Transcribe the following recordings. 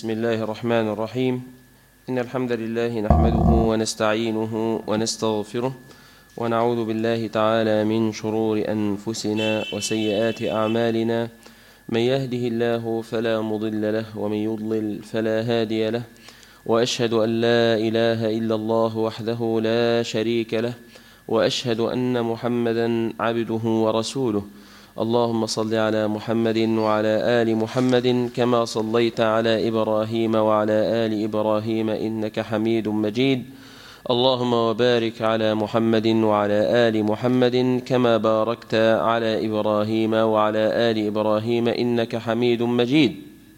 بسم الله الرحمن الرحيم إن الحمد لله نحمده ونستعينه ونستغفره ونعوذ بالله تعالى من شرور أنفسنا وسيئات أعمالنا من يهده الله فلا مضل له ومن يضلل فلا هادي له وأشهد أن لا إله إلا الله وحده لا شريك له وأشهد أن محمدا عبده ورسوله اللهم صل على محمد وعلى آل محمد كما صليت على إبراهيم وعلى آل إبراهيم إنك حميد مجيد اللهم وبارك على محمد وعلى آل محمد كما باركت على إبراهيم وعلى آل إبراهيم إنك حميد مجيد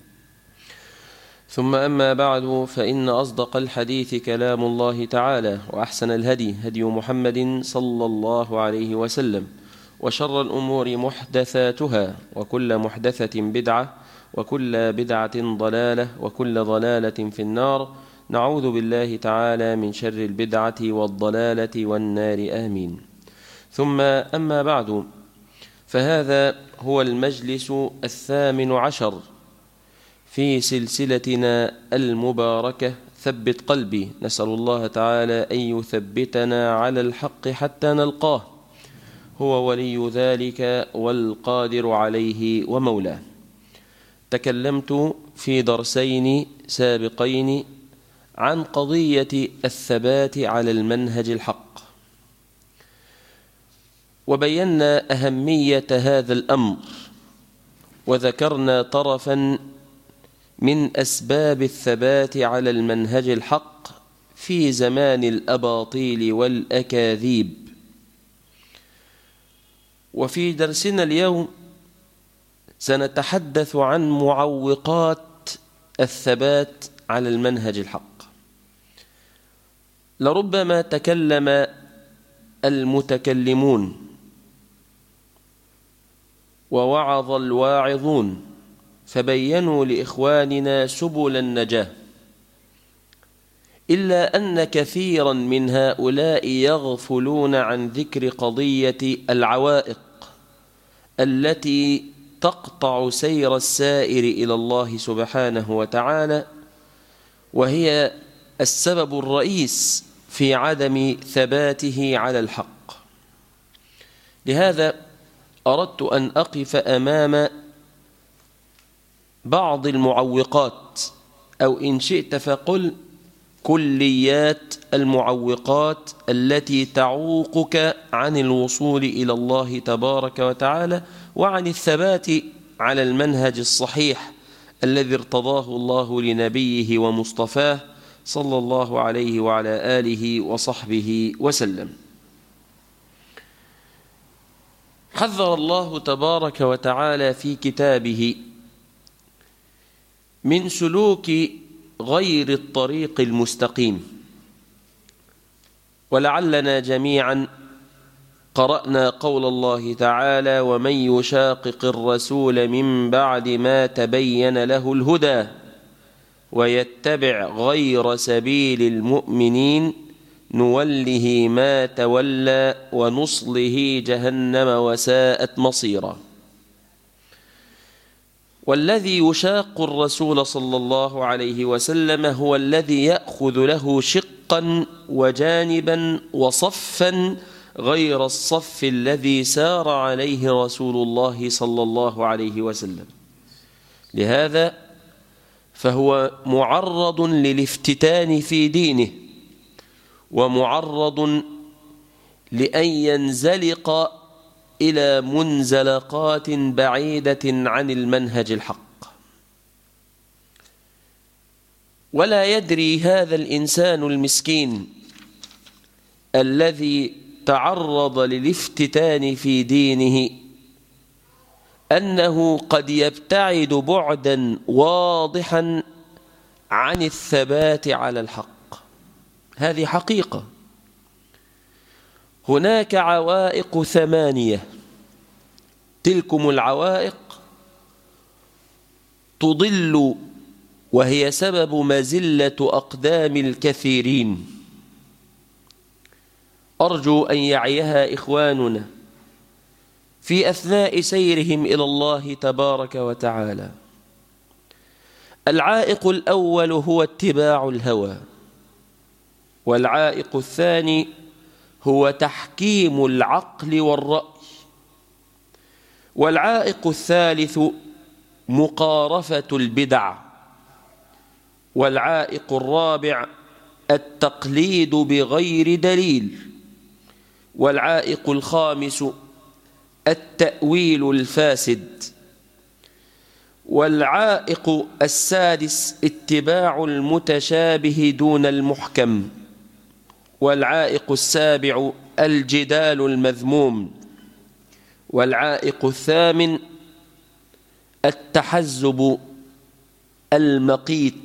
ثم أما بعد فإن أصدق الحديث كلام الله تعالى وأحسن الهدي هدي محمد صلى الله عليه وسلم وشر الأمور محدثاتها وكل محدثة بدعة وكل بدعة ضلالة وكل ضلالة في النار نعوذ بالله تعالى من شر البدعة والضلالة والنار آمين ثم أما بعد فهذا هو المجلس الثامن عشر في سلسلتنا المباركة ثبت قلبي نسأل الله تعالى أن يثبتنا على الحق حتى نلقاه هو ولي ذلك والقادر عليه ومولاه تكلمت في درسين سابقين عن قضية الثبات على المنهج الحق وبينا أهمية هذا الأمر وذكرنا طرفا من أسباب الثبات على المنهج الحق في زمان الأباطيل والأكاذيب وفي درسنا اليوم سنتحدث عن معوقات الثبات على المنهج الحق لربما تكلم المتكلمون ووعظ الواعظون فبينوا لإخواننا سبل النجاة إلا أن كثيرا من هؤلاء يغفلون عن ذكر قضية العوائق التي تقطع سير السائر إلى الله سبحانه وتعالى وهي السبب الرئيس في عدم ثباته على الحق لهذا أردت أن أقف أمام بعض المعوقات أو إن شئت فقل كليات المعوقات التي تعوقك عن الوصول إلى الله تبارك وتعالى وعن الثبات على المنهج الصحيح الذي ارتضاه الله لنبيه ومصطفاه صلى الله عليه وعلى آله وصحبه وسلم حذر الله تبارك وتعالى في كتابه من سلوك غير الطريق المستقيم ولعلنا جميعا قرأنا قول الله تعالى ومن يشاقق الرسول من بعد ما تبين له الهدى ويتبع غير سبيل المؤمنين نوله ما تولى ونصله جهنم وساءت مصيرا والذي يشاق الرسول صلى الله عليه وسلم هو الذي يأخذ له شقا وجانبا وصفا غير الصف الذي سار عليه رسول الله صلى الله عليه وسلم لهذا فهو معرض للافتتان في دينه ومعرض لأن ينزلق إلى منزلقات بعيدة عن المنهج الحق ولا يدري هذا الإنسان المسكين الذي تعرض للافتتان في دينه أنه قد يبتعد بعدا واضحا عن الثبات على الحق هذه حقيقة هناك عوائق ثمانية تلكم العوائق تضل وهي سبب مزلة أقدام الكثيرين أرجو أن يعيها إخواننا في أثناء سيرهم إلى الله تبارك وتعالى العائق الأول هو اتباع الهوى والعائق الثاني هو تحكيم العقل والرأي والعائق الثالث مقارفة البدع والعائق الرابع التقليد بغير دليل والعائق الخامس التأويل الفاسد والعائق السادس اتباع المتشابه دون المحكم والعائق السابع الجدال المذموم والعائق الثامن التحزب المقيت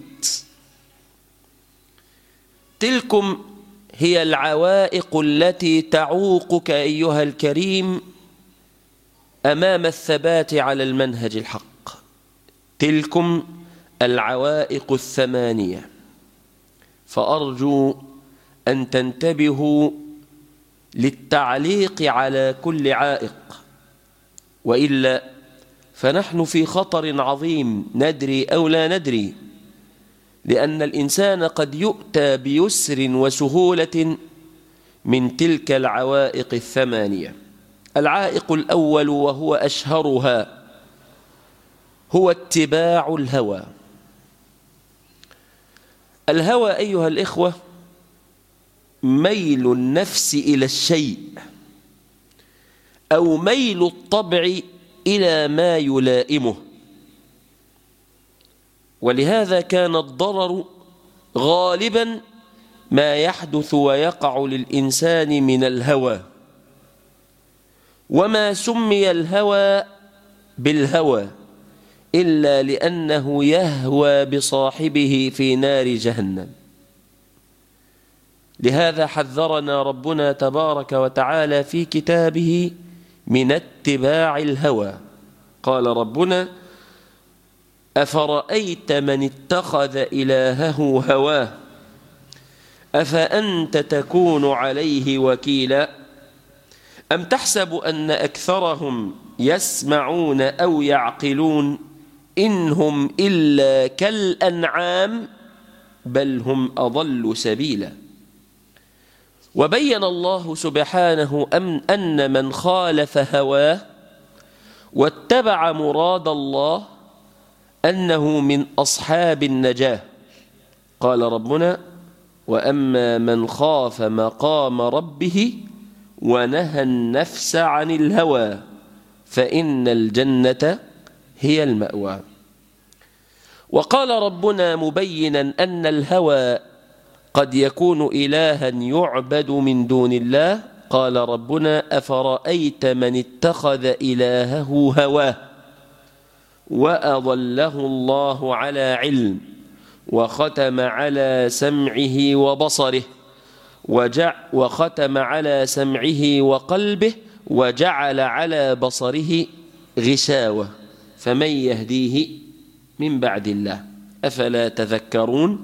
تلكم هي العوائق التي تعوقك أيها الكريم أمام الثبات على المنهج الحق تلكم العوائق الثمانية فأرجو أن تنتبهوا للتعليق على كل عائق وإلا فنحن في خطر عظيم ندري أو لا ندري لأن الإنسان قد يؤتى بيسر وسهولة من تلك العوائق الثمانية العائق الأول وهو أشهرها هو اتباع الهوى الهوى أيها الإخوة ميل النفس إلى الشيء أو ميل الطبع إلى ما يلائمه ولهذا كان الضرر غالبا ما يحدث ويقع للإنسان من الهوى وما سمي الهوى بالهوى إلا لأنه يهوى بصاحبه في نار جهنم لهذا حذرنا ربنا تبارك وتعالى في كتابه من اتباع الهوى قال ربنا أفرأيت من اتخذ إلهه هواه أفأنت تكون عليه وكيلا أم تحسب أن أكثرهم يسمعون أو يعقلون إن هم إلا كالأنعام بل هم أضل سبيلا وبين الله سبحانه أن من خالف هواه واتبع مراد الله أنه من أصحاب النجاة قال ربنا وأما من خاف مقام ربه ونهى النفس عن الهوى فإن الجنة هي المأوى وقال ربنا مبينا أن الهوى قد يكون إلها يعبد من دون الله قال ربنا أفرأيت من اتخذ إلهه هواه وأضله الله على علم وختم على سمعه وبصره وجع وختم على سمعه وقلبه وجعل على بصره غشاوة فمن يهديه من بعد الله أفلا تذكرون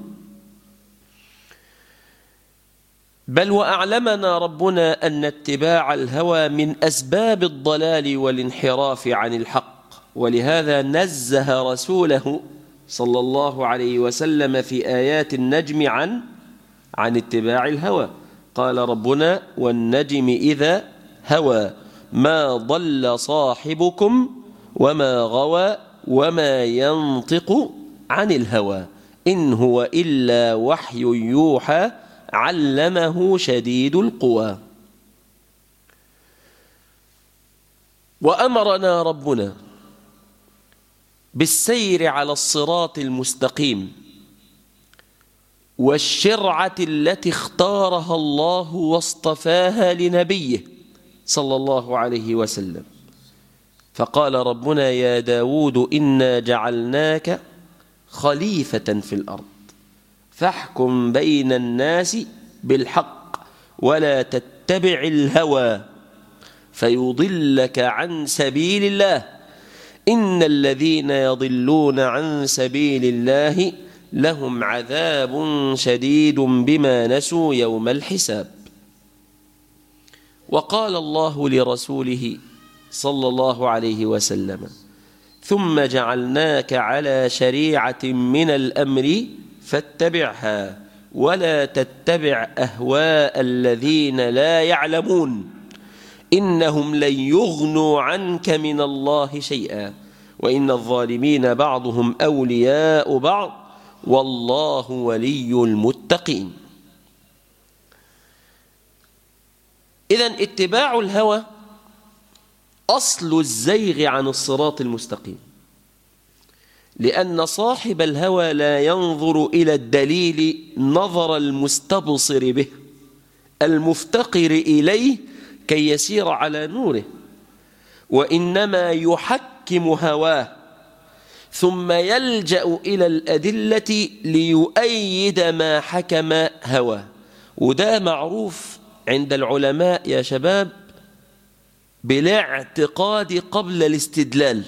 بل وأعلمنا ربنا أن اتباع الهوى من أسباب الضلال والانحراف عن الحق ولهذا نزه رسوله صلى الله عليه وسلم في آيات النجم عن عن اتباع الهوى قال ربنا والنجم إذا هوى ما ضل صاحبكم وما غوى وما ينطق عن الهوى إن هو إلا وحي يوحى علمه شديد القوى وأمرنا ربنا بالسير على الصراط المستقيم والشرعة التي اختارها الله واصطفاها لنبيه صلى الله عليه وسلم فقال ربنا يا داود إنا جعلناك خليفة في الأرض فاحكم بين الناس بالحق ولا تتبع الهوى فيضلك عن سبيل الله إن الذين يضلون عن سبيل الله لهم عذاب شديد بما نسوا يوم الحساب وقال الله لرسوله صلى الله عليه وسلم ثم جعلناك على شريعة من الأمر فاتبعها ولا تتبع أهواء الذين لا يعلمون إنهم لن يغنوا عنك من الله شيئا وإن الظالمين بعضهم أولياء بعض والله ولي المتقين إذا اتباع الهوى أصل الزيغ عن الصراط المستقيم لأن صاحب الهوى لا ينظر إلى الدليل نظر المستبصر به المفتقر إليه كي يسير على نوره وإنما يحكم هواه ثم يلجأ إلى الأدلة ليؤيد ما حكم هواه وده معروف عند العلماء يا شباب بالاعتقاد قبل الاستدلال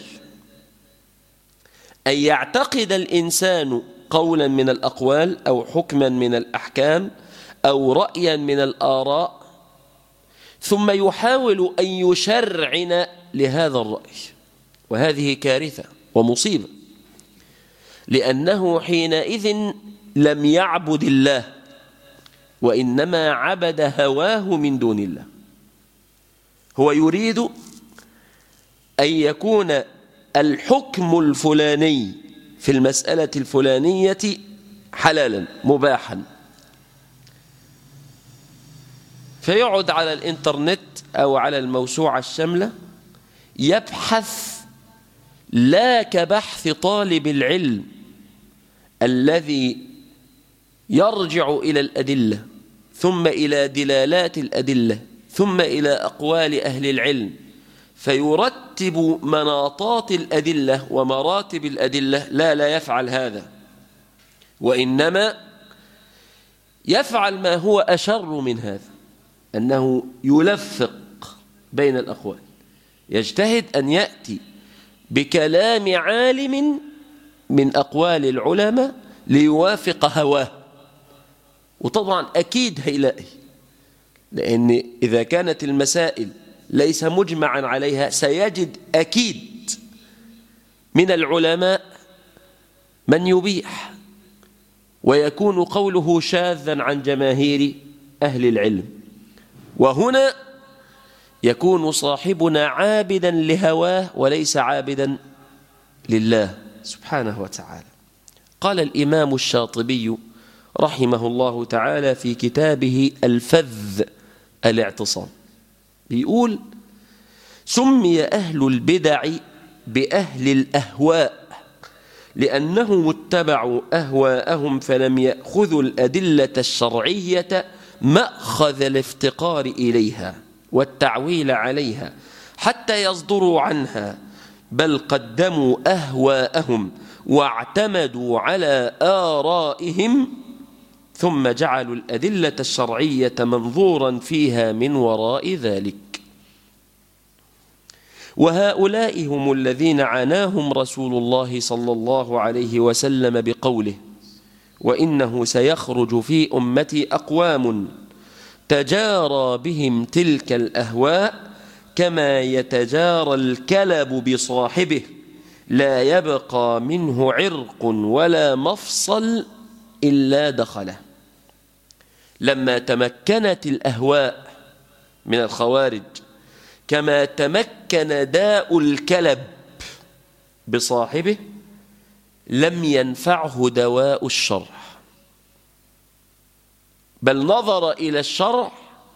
أن يعتقد الإنسان قولا من الأقوال أو حكما من الأحكام أو رأيا من الآراء ثم يحاول أن يشرعن لهذا الرأي وهذه كارثة ومصيبة لأنه حينئذ لم يعبد الله وإنما عبد هواه من دون الله هو يريد أن يكون الحكم الفلاني في المسألة الفلانية حلالا مباحا فيقعد على الإنترنت أو على الموسوعة الشاملة يبحث لا كبحث طالب العلم الذي يرجع إلى الأدلة ثم إلى دلالات الأدلة ثم إلى أقوال أهل العلم فيرتب مناطات الأدلة ومراتب الأدلة لا لا يفعل هذا وإنما يفعل ما هو أشر من هذا أنه يلفق بين الأقوال يجتهد أن يأتي بكلام عالم من أقوال العلماء ليوافق هواه وطبعا أكيد هيلاقي لأن إذا كانت المسائل ليس مجمعا عليها سيجد أكيد من العلماء من يبيح ويكون قوله شاذا عن جماهير أهل العلم وهنا يكون صاحبنا عابدا لهواه وليس عابدا لله سبحانه وتعالى قال الإمام الشاطبي رحمه الله تعالى في كتابه الفذ الاعتصام بيقول سمي أهل البدع بأهل الأهواء لأنهم اتبعوا أهواءهم فلم يأخذوا الأدلة الشرعية مأخذ الافتقار إليها والتعويل عليها حتى يصدروا عنها بل قدموا أهواءهم واعتمدوا على آرائهم ثم جعلوا الأدلة الشرعية منظورا فيها من وراء ذلك وهؤلاء هم الذين عناهم رسول الله صلى الله عليه وسلم بقوله وإنه سيخرج في أمتي أقوام تجارى بهم تلك الأهواء كما يتجارى الكلب بصاحبه لا يبقى منه عرق ولا مفصل إلا دخله لما تمكنت الأهواء من الخوارج كما تمكن داء الكلب بصاحبه لم ينفعه دواء الشرع بل نظر إلى الشرع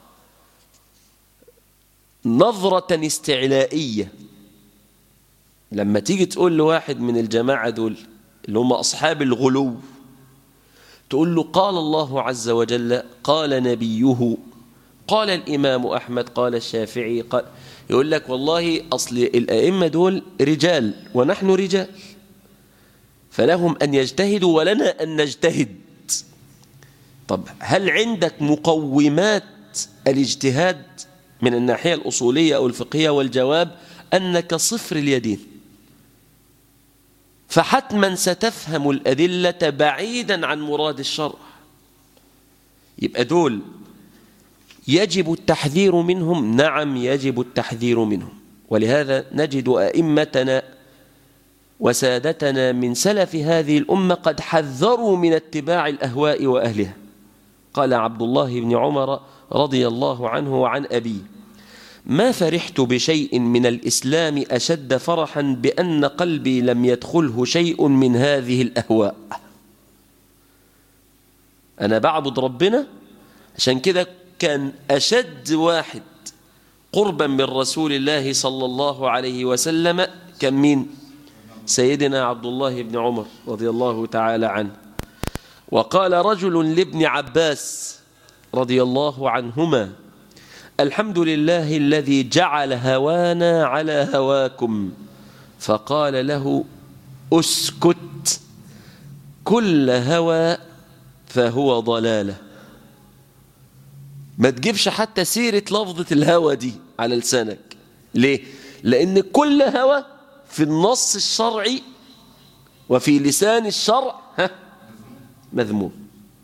نظرة استعلائية لما تيجي تقول لواحد من الجماعة دول اللي هم أصحاب الغلو تقول له قال الله عز وجل قال نبيه قال الإمام أحمد قال الشافعي قال يقول لك والله أصل الأئمة دول رجال ونحن رجال فلهم أن يجتهدوا ولنا أن نجتهد طب هل عندك مقومات الاجتهاد من الناحية الأصولية أو الفقهية والجواب أنك صفر اليدين فحتما ستفهم الأدلة بعيدا عن مراد الشرع يبقى دول يجب التحذير منهم نعم يجب التحذير منهم ولهذا نجد أئمتنا وسادتنا من سلف هذه الأمة قد حذروا من اتباع الأهواء وأهلها قال عبد الله بن عمر رضي الله عنه وعن أبيه ما فرحت بشيء من الإسلام أشد فرحا بأن قلبي لم يدخله شيء من هذه الأهواء أنا بعبد ربنا عشان كده كان أشد واحد قربا من رسول الله صلى الله عليه وسلم كان مين سيدنا عبد الله بن عمر رضي الله تعالى عنه وقال رجل لابن عباس رضي الله عنهما الحمد لله الذي جعل هوانا على هواكم فقال له اسكت كل هوى فهو ضلاله ما تجيبش حتى سيرة لفظة الهوى دي على لسانك ليه؟ لأن كل هوى في النص الشرعي وفي لسان الشرع ها مذموم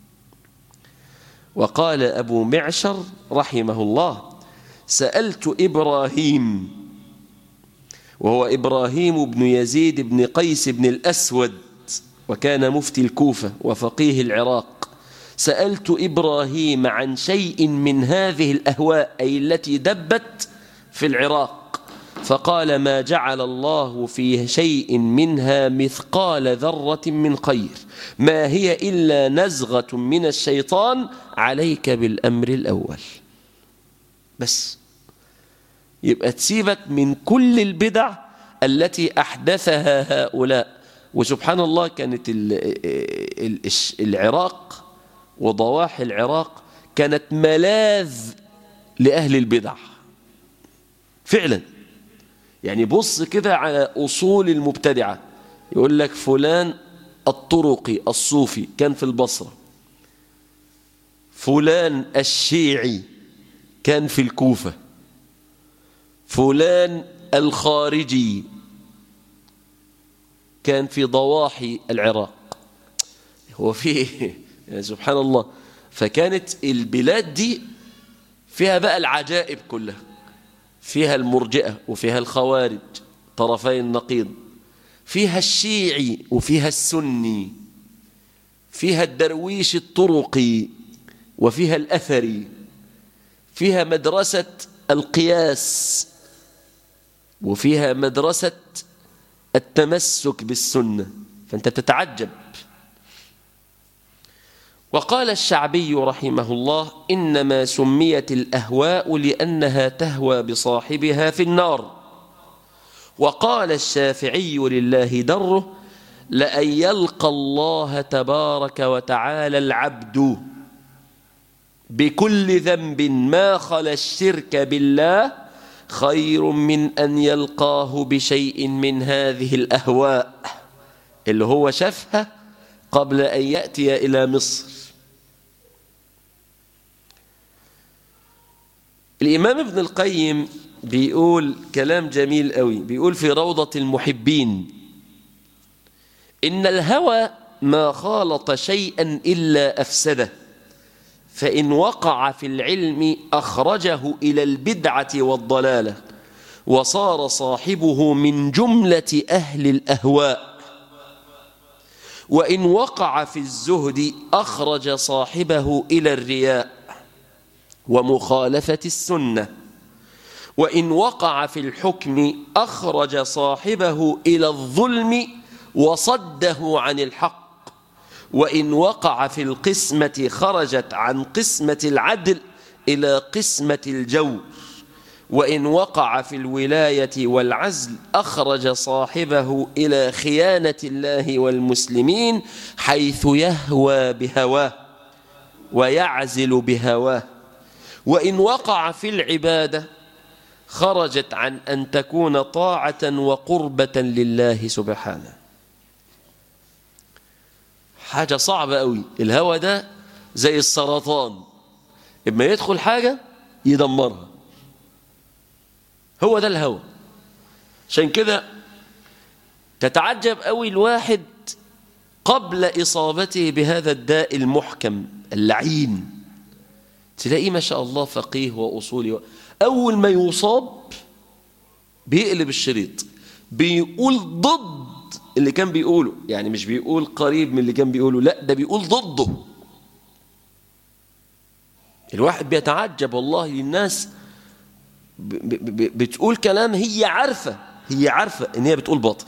وقال أبو معشر رحمه الله سألت إبراهيم وهو إبراهيم بن يزيد بن قيس بن الأسود وكان مفتي الكوفة وفقيه العراق سألت إبراهيم عن شيء من هذه الأهواء أي التي دبت في العراق فقال ما جعل الله في شيء منها مثقال ذرة من خير ما هي إلا نزغة من الشيطان عليك بالأمر الأول بس يبقى تسيبك من كل البدع التي أحدثها هؤلاء وسبحان الله كانت العراق وضواحي العراق كانت ملاذ لأهل البدع فعلا يعني بص كده على أصول المبتدعة يقول لك فلان الطرقي الصوفي كان في البصرة فلان الشيعي كان في الكوفة فلان الخارجي كان في ضواحي العراق هو فيه يعني سبحان الله فكانت البلاد دي فيها بقى العجائب كلها فيها المرجئة وفيها الخوارج طرفي النقيض فيها الشيعي وفيها السني فيها الدرويش الطرقي وفيها الأثري فيها مدرسة القياس وفيها مدرسة التمسك بالسنة فأنت تتعجب وقال الشعبي رحمه الله إنما سميت الأهواء لأنها تهوى بصاحبها في النار وقال الشافعي لله دره لأن يلقى الله تبارك وتعالى العبد بكل ذنب ما خلا الشرك بالله خير من أن يلقاه بشيء من هذه الأهواء اللي هو شافها قبل أن يأتي إلى مصر الإمام ابن القيم بيقول كلام جميل قوي بيقول في روضة المحبين إن الهوى ما خالط شيئا إلا أفسده فإن وقع في العلم أخرجه إلى البدعة والضلالة وصار صاحبه من جملة أهل الأهواء وإن وقع في الزهد أخرج صاحبه إلى الرياء ومخالفة السنة وإن وقع في الحكم أخرج صاحبه إلى الظلم وصده عن الحق وإن وقع في القسمة خرجت عن قسمة العدل إلى قسمة الجور وإن وقع في الولاية والعزل أخرج صاحبه إلى خيانة الله والمسلمين حيث يهوى بهواه ويعزل بهواه وإن وقع في العبادة خرجت عن أن تكون طاعة وقربة لله سبحانه حاجة صعبة قوي الهوى ده زي السرطان إما يدخل حاجة يدمرها هو ده الهوى عشان كده تتعجب قوي الواحد قبل إصابته بهذا الداء المحكم اللعين تلاقيه ما شاء الله فقيه وأصولي أول ما يصاب بيقلب الشريط بيقول ضد اللي كان بيقوله يعني مش بيقول قريب من اللي كان بيقوله لا ده بيقول ضده الواحد بيتعجب والله للناس بتقول كلام هي عارفة هي عارفة ان هي بتقول باطل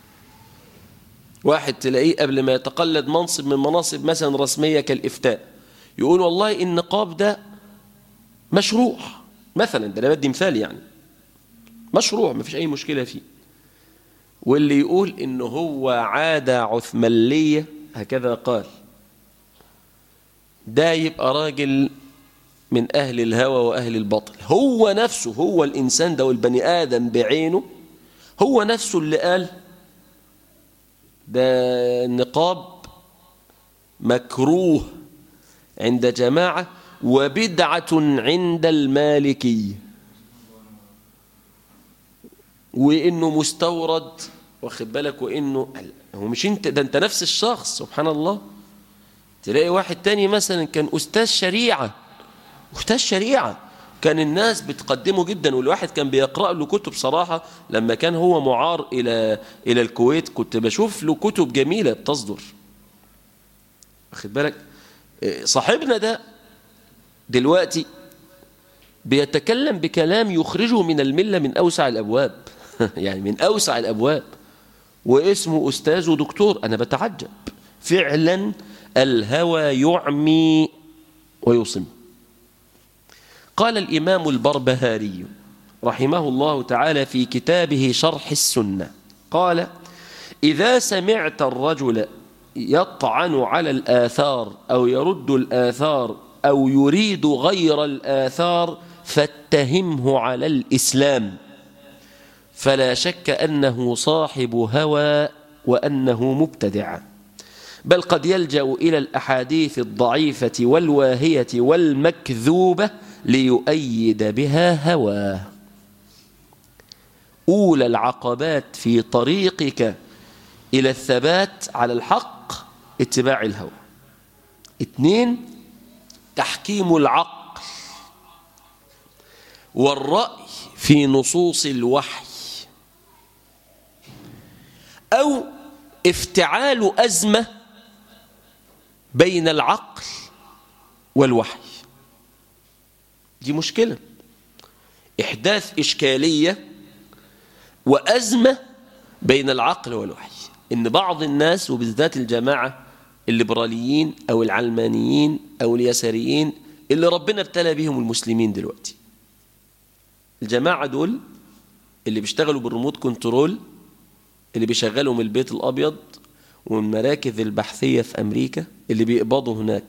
واحد تلاقيه قبل ما يتقلد منصب من مناصب مثلا رسمية كالإفتاء يقول والله النقاب ده مشروع مثلا ده انا بدي مثال يعني مشروع ما فيش أي مشكلة فيه واللي يقول إنه هو عادة عثمانية هكذا قال ده يبقى راجل من أهل الهوى وأهل البطل هو نفسه هو الإنسان ده والبني آدم بعينه هو نفسه اللي قال ده النقاب مكروه عند جماعة وبدعة عند المالكية وإنه مستورد واخد بالك وإنه هو مش أنت ده أنت نفس الشخص سبحان الله تلاقي واحد تاني مثلا كان أستاذ شريعة أستاذ شريعة كان الناس بتقدمه جدا والواحد كان بيقرأ له كتب صراحة لما كان هو معار إلى إلى الكويت كنت بشوف له كتب جميلة بتصدر واخد بالك صاحبنا ده دلوقتي بيتكلم بكلام يخرجه من الملة من أوسع الأبواب يعني من أوسع الأبواب واسمه أستاذ ودكتور أنا بتعجب فعلا الهوى يعمي ويصم قال الإمام البربهاري رحمه الله تعالى في كتابه شرح السنة قال إذا سمعت الرجل يطعن على الآثار أو يرد الآثار أو يريد غير الآثار فاتهمه على الإسلام فلا شك أنه صاحب هوى وأنه مبتدع بل قد يلجأ إلى الأحاديث الضعيفة والواهية والمكذوبة ليؤيد بها هواه أولى العقبات في طريقك إلى الثبات على الحق اتباع الهوى اثنين تحكيم العقل والرأي في نصوص الوحي أو افتعال أزمة بين العقل والوحي دي مشكلة إحداث إشكالية وأزمة بين العقل والوحي إن بعض الناس وبالذات الجماعة الليبراليين أو العلمانيين أو اليساريين اللي ربنا ابتلى بهم المسلمين دلوقتي الجماعة دول اللي بيشتغلوا بالريموت كنترول اللي بيشغلوا من البيت الأبيض ومن المراكز البحثية في أمريكا اللي بيقبضوا هناك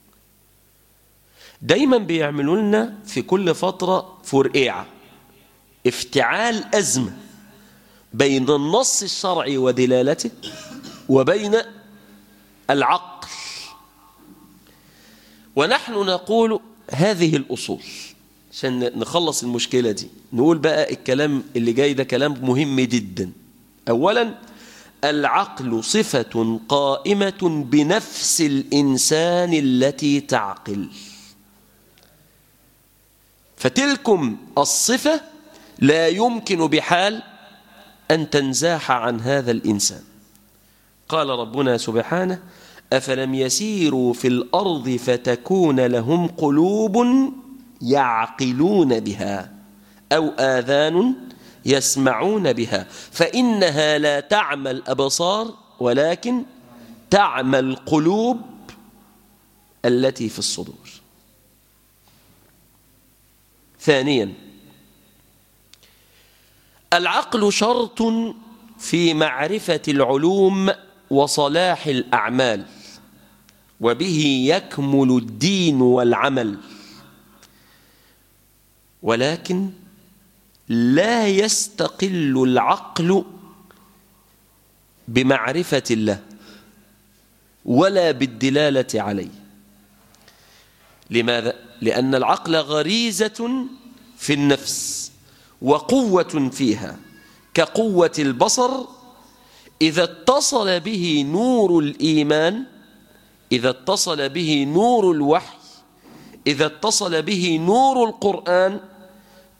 دايما بيعملوا لنا في كل فترة فرقيعة افتعال أزمة بين النص الشرعي ودلالته وبين العقل ونحن نقول هذه الأصول عشان نخلص المشكلة دي نقول بقى الكلام اللي جاي ده كلام مهم جدا أولا العقل صفة قائمة بنفس الإنسان التي تعقل فتلكم الصفة لا يمكن بحال أن تنزاح عن هذا الإنسان قال ربنا سبحانه أفلم يسيروا في الأرض فتكون لهم قلوب يعقلون بها أو آذان يسمعون بها فإنها لا تعمى الأبصار ولكن تعمى القلوب التي في الصدور ثانيا العقل شرط في معرفة العلوم وصلاح الأعمال وبه يكمل الدين والعمل ولكن لا يستقل العقل بمعرفة الله ولا بالدلالة عليه لماذا؟ لأن العقل غريزة في النفس وقوة فيها كقوة البصر إذا اتصل به نور الإيمان إذا اتصل به نور الوحي إذا اتصل به نور القرآن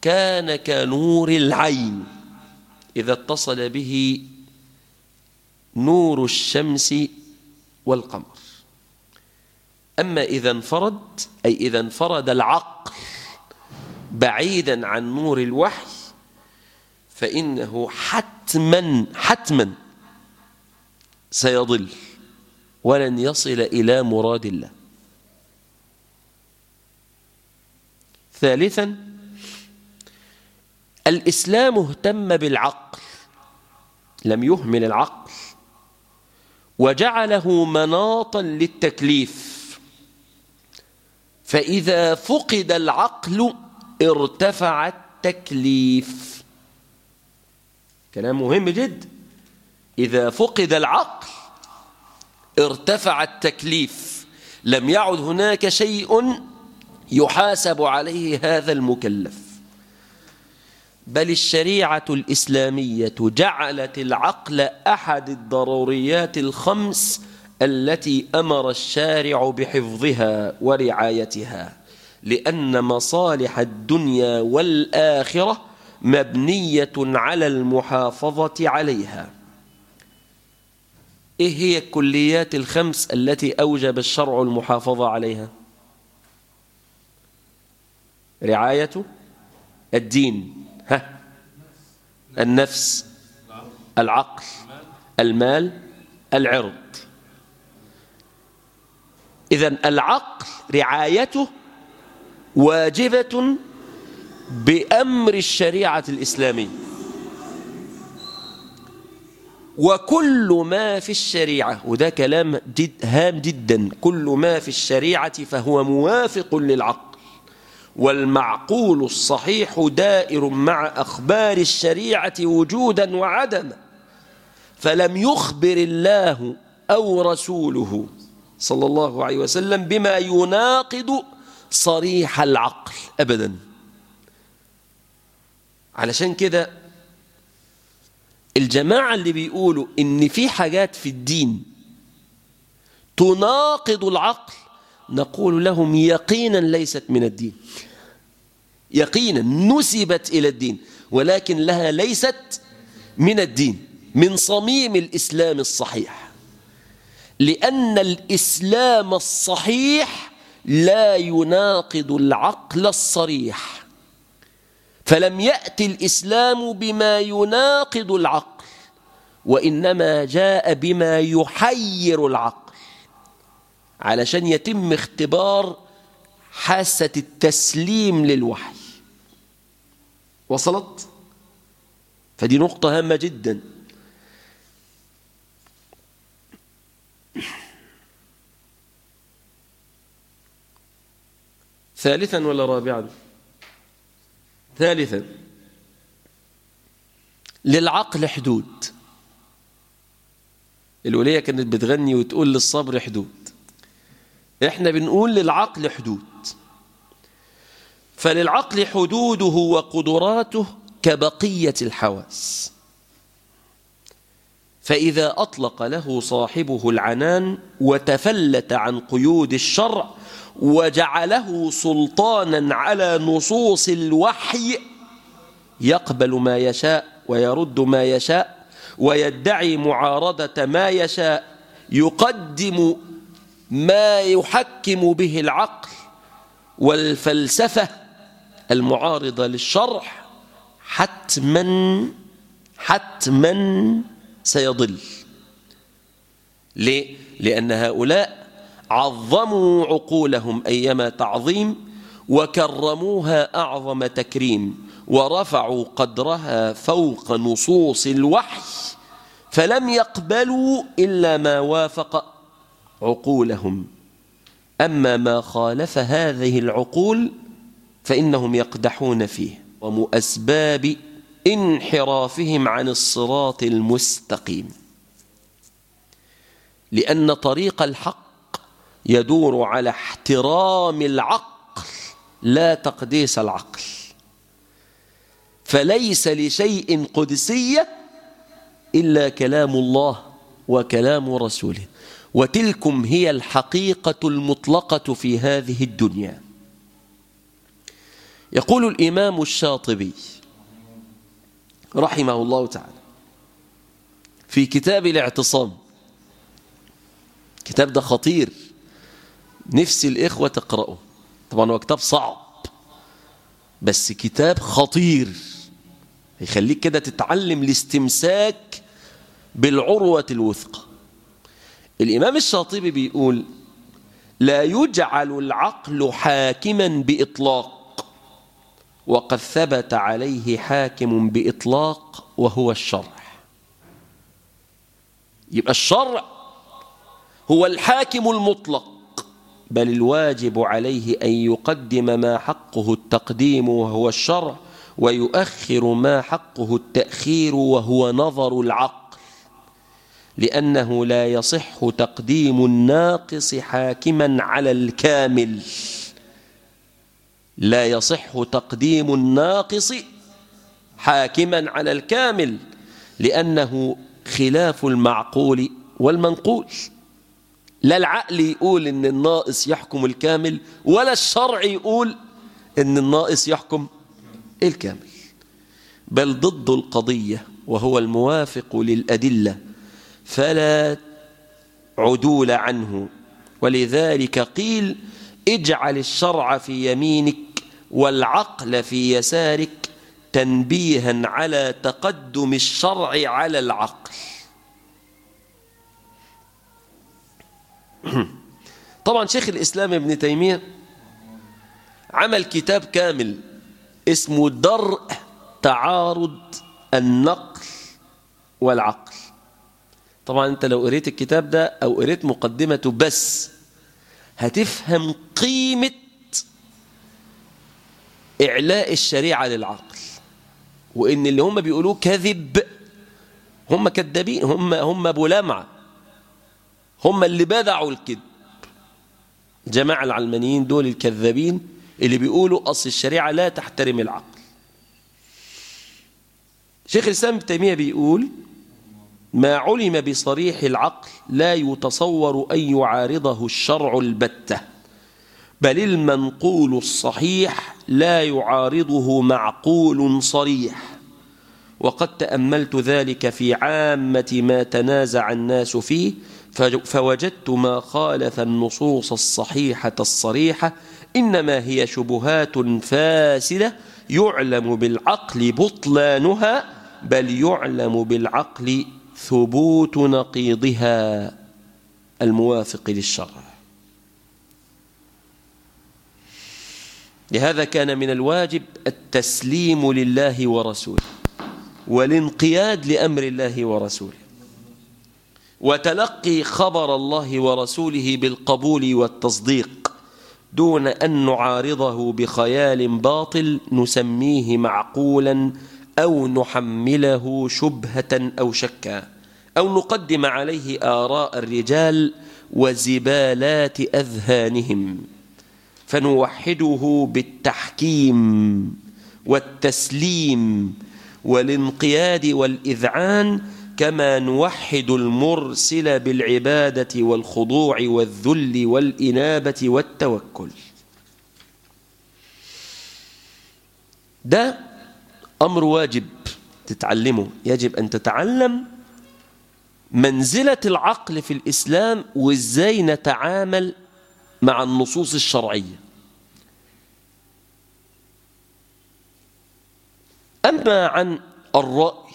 كان كنور العين إذا اتصل به نور الشمس والقمر أما إذا انفرد أي إذا انفرد العقل بعيدا عن نور الوحي فإنه حتما حتما سيضل ولن يصل إلى مراد الله ثالثا الإسلام اهتم بالعقل لم يهمل العقل وجعله مناطا للتكليف فإذا فقد العقل ارتفع التكليف كلام مهم جدا إذا فقد العقل ارتفع التكليف لم يعد هناك شيء يحاسب عليه هذا المكلف بل الشريعة الإسلامية جعلت العقل أحد الضروريات الخمس التي أمر الشارع بحفظها ورعايتها لأن مصالح الدنيا والآخرة مبنية على المحافظة عليها إيه هي الكليات الخمس التي أوجب الشرع المحافظة عليها رعاية الدين ها النفس العقل المال العرض إذا العقل رعايته واجبة بأمر الشريعة الإسلامية وكل ما في الشريعة وده كلام جد هام جدا كل ما في الشريعة فهو موافق للعقل والمعقول الصحيح دائر مع أخبار الشريعة وجودا وعدما فلم يخبر الله أو رسوله صلى الله عليه وسلم بما يناقض صريح العقل أبدا علشان كده الجماعة اللي بيقولوا إن في حاجات في الدين تناقض العقل نقول لهم يقينا ليست من الدين يقينا نسبت إلى الدين ولكن لها ليست من الدين من صميم الإسلام الصحيح لأن الإسلام الصحيح لا يناقض العقل الصريح فلم يأتي الإسلام بما يناقض العقل وإنما جاء بما يحير العقل علشان يتم اختبار حاسة التسليم للوحي وصلت؟ فدي نقطة هامة جداً ثالثا ولا رابعا ثالثا للعقل حدود الولية كانت بتغني وتقول للصبر حدود احنا بنقول للعقل حدود فللعقل حدوده وقدراته كبقية الحواس فإذا أطلق له صاحبه العنان وتفلت عن قيود الشرع وجعله سلطانا على نصوص الوحي يقبل ما يشاء ويرد ما يشاء ويدعي معارضة ما يشاء يقدم ما يحكم به العقل والفلسفة المعارضة للشرح حتما حتما سيضل ليه؟ لأن هؤلاء عظموا عقولهم أيما تعظيم وكرموها أعظم تكريم ورفعوا قدرها فوق نصوص الوحي فلم يقبلوا إلا ما وافق عقولهم أما ما خالف هذه العقول فإنهم يقدحون فيه ومؤسباب انحرافهم عن الصراط المستقيم لأن طريق الحق يدور على احترام العقل لا تقديس العقل فليس لشيء قدسية إلا كلام الله وكلام رسوله وتلكم هي الحقيقة المطلقة في هذه الدنيا يقول الإمام الشاطبي رحمه الله تعالى في كتاب الاعتصام كتاب ده خطير نفسي الإخوة تقرأه طبعا هو كتاب صعب بس كتاب خطير يخليك كده تتعلم الاستمساك بالعروة الوثقى الإمام الشاطبي بيقول لا يجعل العقل حاكما بإطلاق وقد ثبت عليه حاكم بإطلاق وهو الشرع يبقى الشرع هو الحاكم المطلق بل الواجب عليه أن يقدم ما حقه التقديم وهو الشرع ويؤخر ما حقه التأخير وهو نظر العقل لأنه لا يصح تقديم الناقص حاكما على الكامل لا يصح تقديم الناقص حاكما على الكامل لأنه خلاف المعقول والمنقول لا العقل يقول ان الناقص يحكم الكامل ولا الشرع يقول ان الناقص يحكم الكامل بل ضد القضية وهو الموافق للأدلة فلا عدول عنه ولذلك قيل اجعل الشرع في يمينك والعقل في يسارك تنبيها على تقدم الشرع على العقل طبعا شيخ الإسلام ابن تيمية عمل كتاب كامل اسمه درء تعارض النقل والعقل طبعا انت لو قريت الكتاب ده او قريت مقدمته بس هتفهم قيمة إعلاء الشريعة للعقل وإن اللي هم بيقولوه كذب هم كذابين هم هم أبو لمعة هم اللي بدعوا الكذب الجماعة العلمانيين دول الكذابين اللي بيقولوا أصل الشريعة لا تحترم العقل شيخ الإسلام ابن تيمية بيقول ما علم بصريح العقل لا يتصور أن يعارضه الشرع البتة بل المنقول الصحيح لا يعارضه معقول صريح وقد تأملت ذلك في عامة ما تنازع الناس فيه فوجدت ما خالف النصوص الصحيحة الصريحة إنما هي شبهات فاسدة يعلم بالعقل بطلانها بل يعلم بالعقل ثبوت نقيضها الموافق للشرع لهذا كان من الواجب التسليم لله ورسوله والانقياد لأمر الله ورسوله وتلقي خبر الله ورسوله بالقبول والتصديق دون أن نعارضه بخيال باطل نسميه معقولا أو نحمله شبهة أو شكا أو نقدم عليه آراء الرجال وزبالات أذهانهم فنوحده بالتحكيم والتسليم والانقياد والإذعان كما نوحد المرسل بالعبادة والخضوع والذل والإنابة والتوكل ده أمر واجب تتعلمه يجب أن تتعلم منزلة العقل في الإسلام وإزاي نتعامل مع النصوص الشرعية أما عن الرأي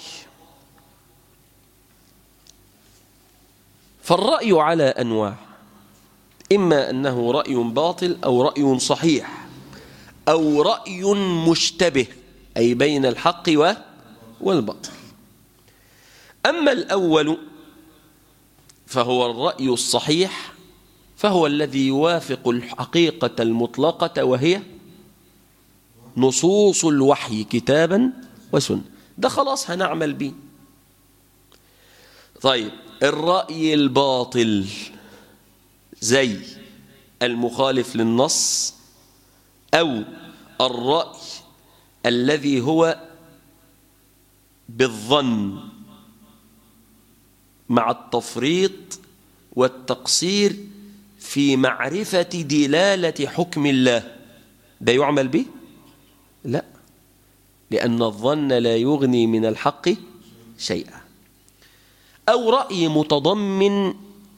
فالرأي على أنواع إما أنه رأي باطل أو رأي صحيح أو رأي مشتبه أي بين الحق والباطل أما الأول فهو الرأي الصحيح فهو الذي يوافق الحقيقة المطلقة وهي نصوص الوحي كتابا وسنة ده خلاص هنعمل به طيب الرأي الباطل زي المخالف للنص أو الرأي الذي هو بالظن مع التفريط والتقصير في معرفة دلالة حكم الله ده يعمل به؟ لا لأن الظن لا يغني من الحق شيئا أو رأي متضمن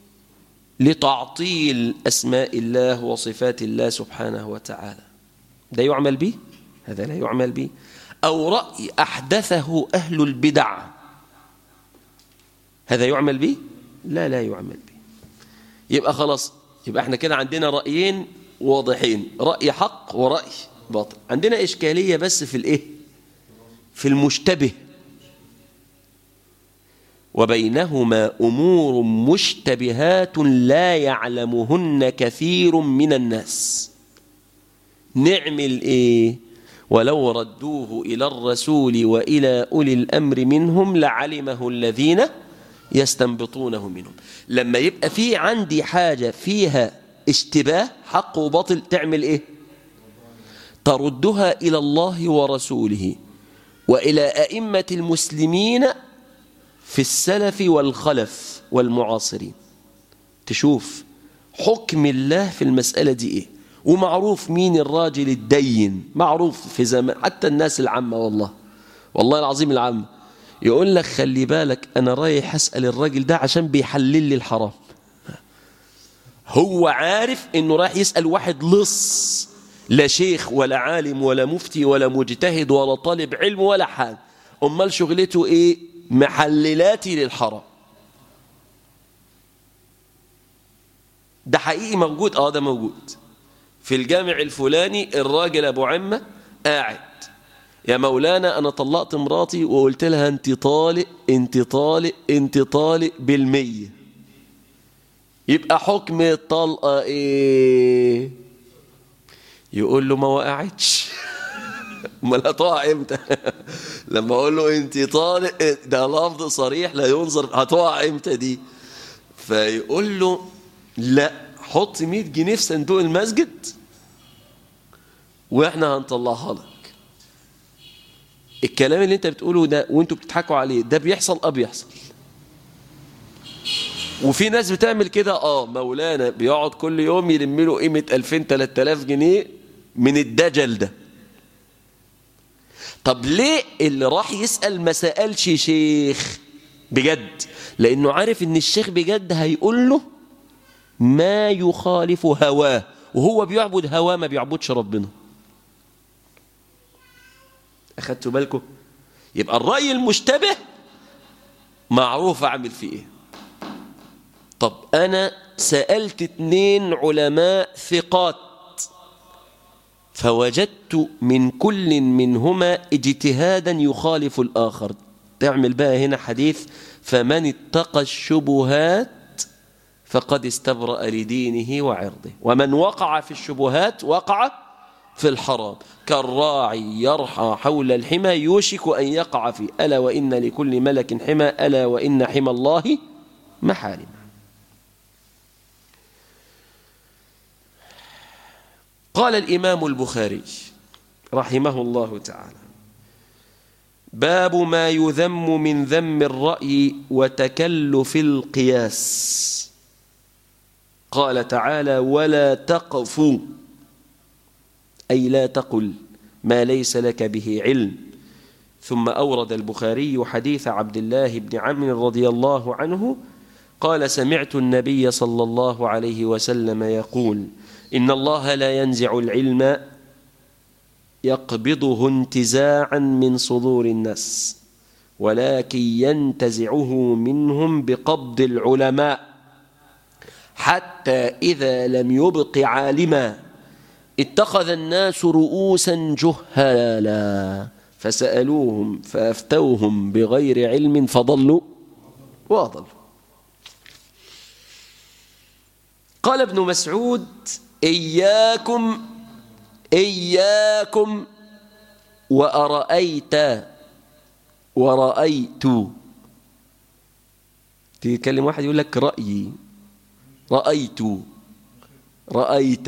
لتعطيل أسماء الله وصفات الله سبحانه وتعالى ده يعمل به هذا لا يعمل به أو رأي أحدثه أهل البدع هذا يعمل به لا لا يعمل به يبقى خلاص يبقى احنا كده عندنا رأيين واضحين رأي حق ورأي باطل عندنا إشكالية بس في الإيه في المشتبه وبينهما أمور مشتبهات لا يعلمهن كثير من الناس نعمل إيه ولو ردوه إلى الرسول وإلى أولي الأمر منهم لعلمه الذين يستنبطونه منهم لما يبقى في عندي حاجة فيها اشتباه حق وباطل تعمل إيه تردها إلى الله ورسوله وإلى أئمة المسلمين في السلف والخلف والمعاصرين تشوف حكم الله في المسألة دي إيه ومعروف مين الراجل الدين معروف في زمان حتى الناس العامة والله والله العظيم العامة يقول لك خلي بالك أنا رايح أسأل الراجل ده عشان بيحلل لي الحرام هو عارف إنه رايح يسأل واحد لص لا شيخ ولا عالم ولا مفتي ولا مجتهد ولا طالب علم ولا حاجة أمال شغلته إيه محللاتي للحرام ده حقيقي موجود اه ده موجود في الجامع الفلاني الراجل ابو عمه قاعد يا مولانا انا طلقت مراتي وقلت لها انت طالق انت طالق انت طالق بالمية يبقى حكم الطلقه ايه يقول له ما وقعتش امال هتقع امتى لما اقول له انت طالق ده لفظ صريح لا ينظر هتقع امتى دي فيقول له لا حط 100 جنيه في صندوق المسجد واحنا هنطلعها لك الكلام اللي انت بتقوله ده وانتوا بتضحكوا عليه ده بيحصل اه بيحصل وفي ناس بتعمل كده اه مولانا بيقعد كل يوم يلم له قيمه 2000 3000 جنيه من الدجل ده طب ليه اللي راح يسأل ما سألش شيخ بجد لأنه عارف ان الشيخ بجد هيقول له ما يخالف هواه وهو بيعبد هواه ما بيعبدش ربنا أخدتوا بالكم يبقى الرأي المشتبه معروف أعمل فيه إيه طب أنا سألت اتنين علماء ثقات فوجدت من كل منهما اجتهادا يخالف الآخر تعمل بقى هنا حديث فمن اتقى الشبهات فقد استبرأ لدينه وعرضه ومن وقع في الشبهات وقع في الحرام كالراعي يرحى حول الحمى يوشك أن يقع فيه ألا وإن لكل ملك حمى ألا وإن حمى الله محارم قال الإمام البخاري رحمه الله تعالى باب ما يذم من ذم الرأي وتكلف القياس قال تعالى ولا تقف أي لا تقل ما ليس لك به علم ثم أورد البخاري حديث عبد الله بن عمرو رضي الله عنه قال سمعت النبي صلى الله عليه وسلم يقول إن الله لا ينزع العلم يقبضه انتزاعا من صدور الناس ولكن ينتزعه منهم بقبض العلماء حتى إذا لم يبق عالما اتخذ الناس رؤوسا جهالا فسألوهم فأفتوهم بغير علم فضلوا وأضلوا قال ابن مسعود إياكم إياكم وأرأيت ورأيت تكلم واحد يقول لك رأيي رأيت رأيت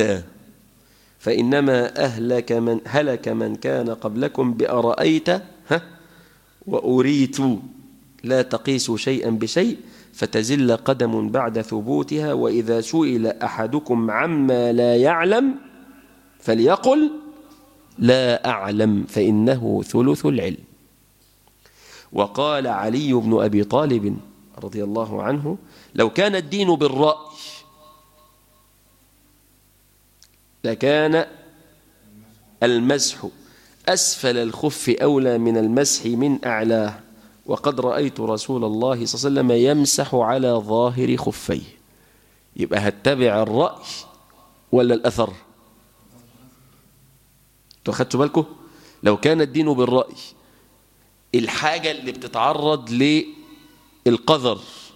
فإنما أهلك من هلك من كان قبلكم بأرأيت ها وأريت لا تقيسوا شيئا بشيء فتزل قدم بعد ثبوتها وإذا سئل أحدكم عما لا يعلم فليقل لا أعلم فإنه ثلث العلم وقال علي بن أبي طالب رضي الله عنه لو كان الدين بالرأي لكان المسح أسفل الخف أولى من المسح من أعلاه وقد رأيت رسول الله صلى الله عليه وسلم يمسح على ظاهر خفيه يبقى هتبع الرأي ولا الأثر تاخدتوا بالكم لو كان الدين بالرأي الحاجة اللي بتتعرض للقذر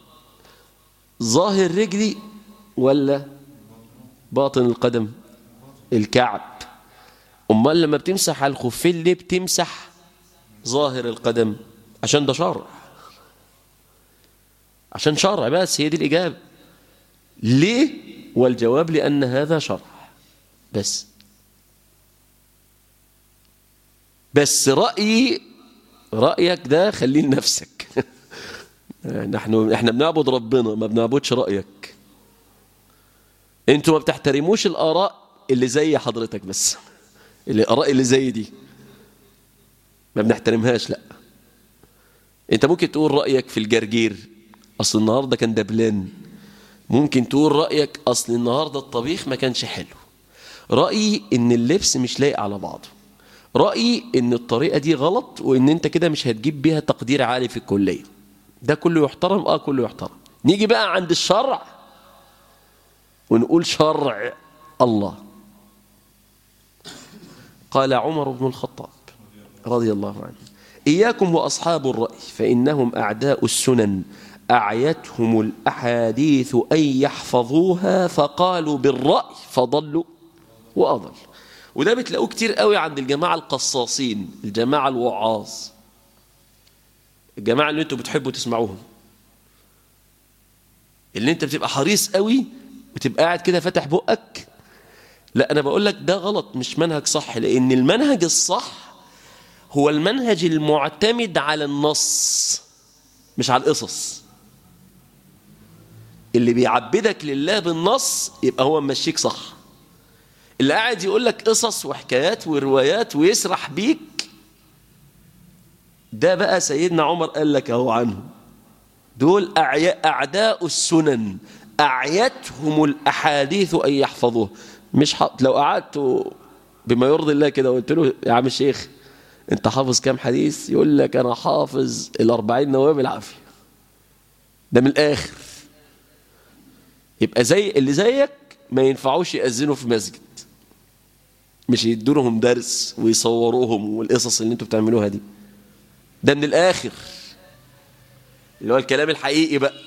ظاهر رجلي ولا باطن القدم الكعب امال لما بتمسح على الخفين ليه بتمسح ظاهر القدم عشان ده شرع عشان شرع بس هي دي الإجابة ليه والجواب لأن هذا شرع بس بس رأيي رأيك ده خليه لنفسك نحن احنا بنعبد ربنا ما بنعبدش رأيك انتوا ما بتحترموش الآراء اللي زي حضرتك بس الآراء اللي زي دي ما بنحترمهاش لا انت ممكن تقول رأيك في الجرجير اصل النهاردة كان دبلان ممكن تقول رأيك اصل النهاردة الطبيخ ما كانش حلو رأيي ان اللبس مش لايق على بعضه رأيي ان الطريقة دي غلط وان انت كده مش هتجيب بيها تقدير عالي في الكلية ده كله يحترم اه كله يحترم نيجي بقى عند الشرع ونقول شرع الله قال عمر بن الخطاب رضي الله عنه إياكم وأصحاب الرأي فإنهم أعداء السنن أعيتهم الأحاديث أن يحفظوها فقالوا بالرأي فضلوا وأضل وده بتلاقوه كتير قوي عند الجماعة القصاصين الجماعة الوعاظ الجماعة اللي انتوا بتحبوا تسمعوهم اللي انت بتبقى حريص قوي وتبقى قاعد كده فاتح بقك لا انا بقول لك ده غلط مش منهج صح لان المنهج الصح هو المنهج المعتمد على النص مش على القصص اللي بيعبدك لله بالنص يبقى هو ممشيك صح اللي قاعد يقول لك قصص وحكايات وروايات ويسرح بيك ده بقى سيدنا عمر قال لك اهو عنه دول أعداء السنن أعيتهم الأحاديث أن يحفظوه مش حط لو قعدت بما يرضي الله كده وقلت له يا عم الشيخ انت حافظ كام حديث يقول لك انا حافظ الاربعين نواه بالعافيه ده من الاخر يبقى زي اللي زيك ما ينفعوش يأذنوا في مسجد مش يدوا لهم درس ويصوروهم والقصص اللي انتوا بتعملوها دي ده من الاخر اللي هو الكلام الحقيقي بقى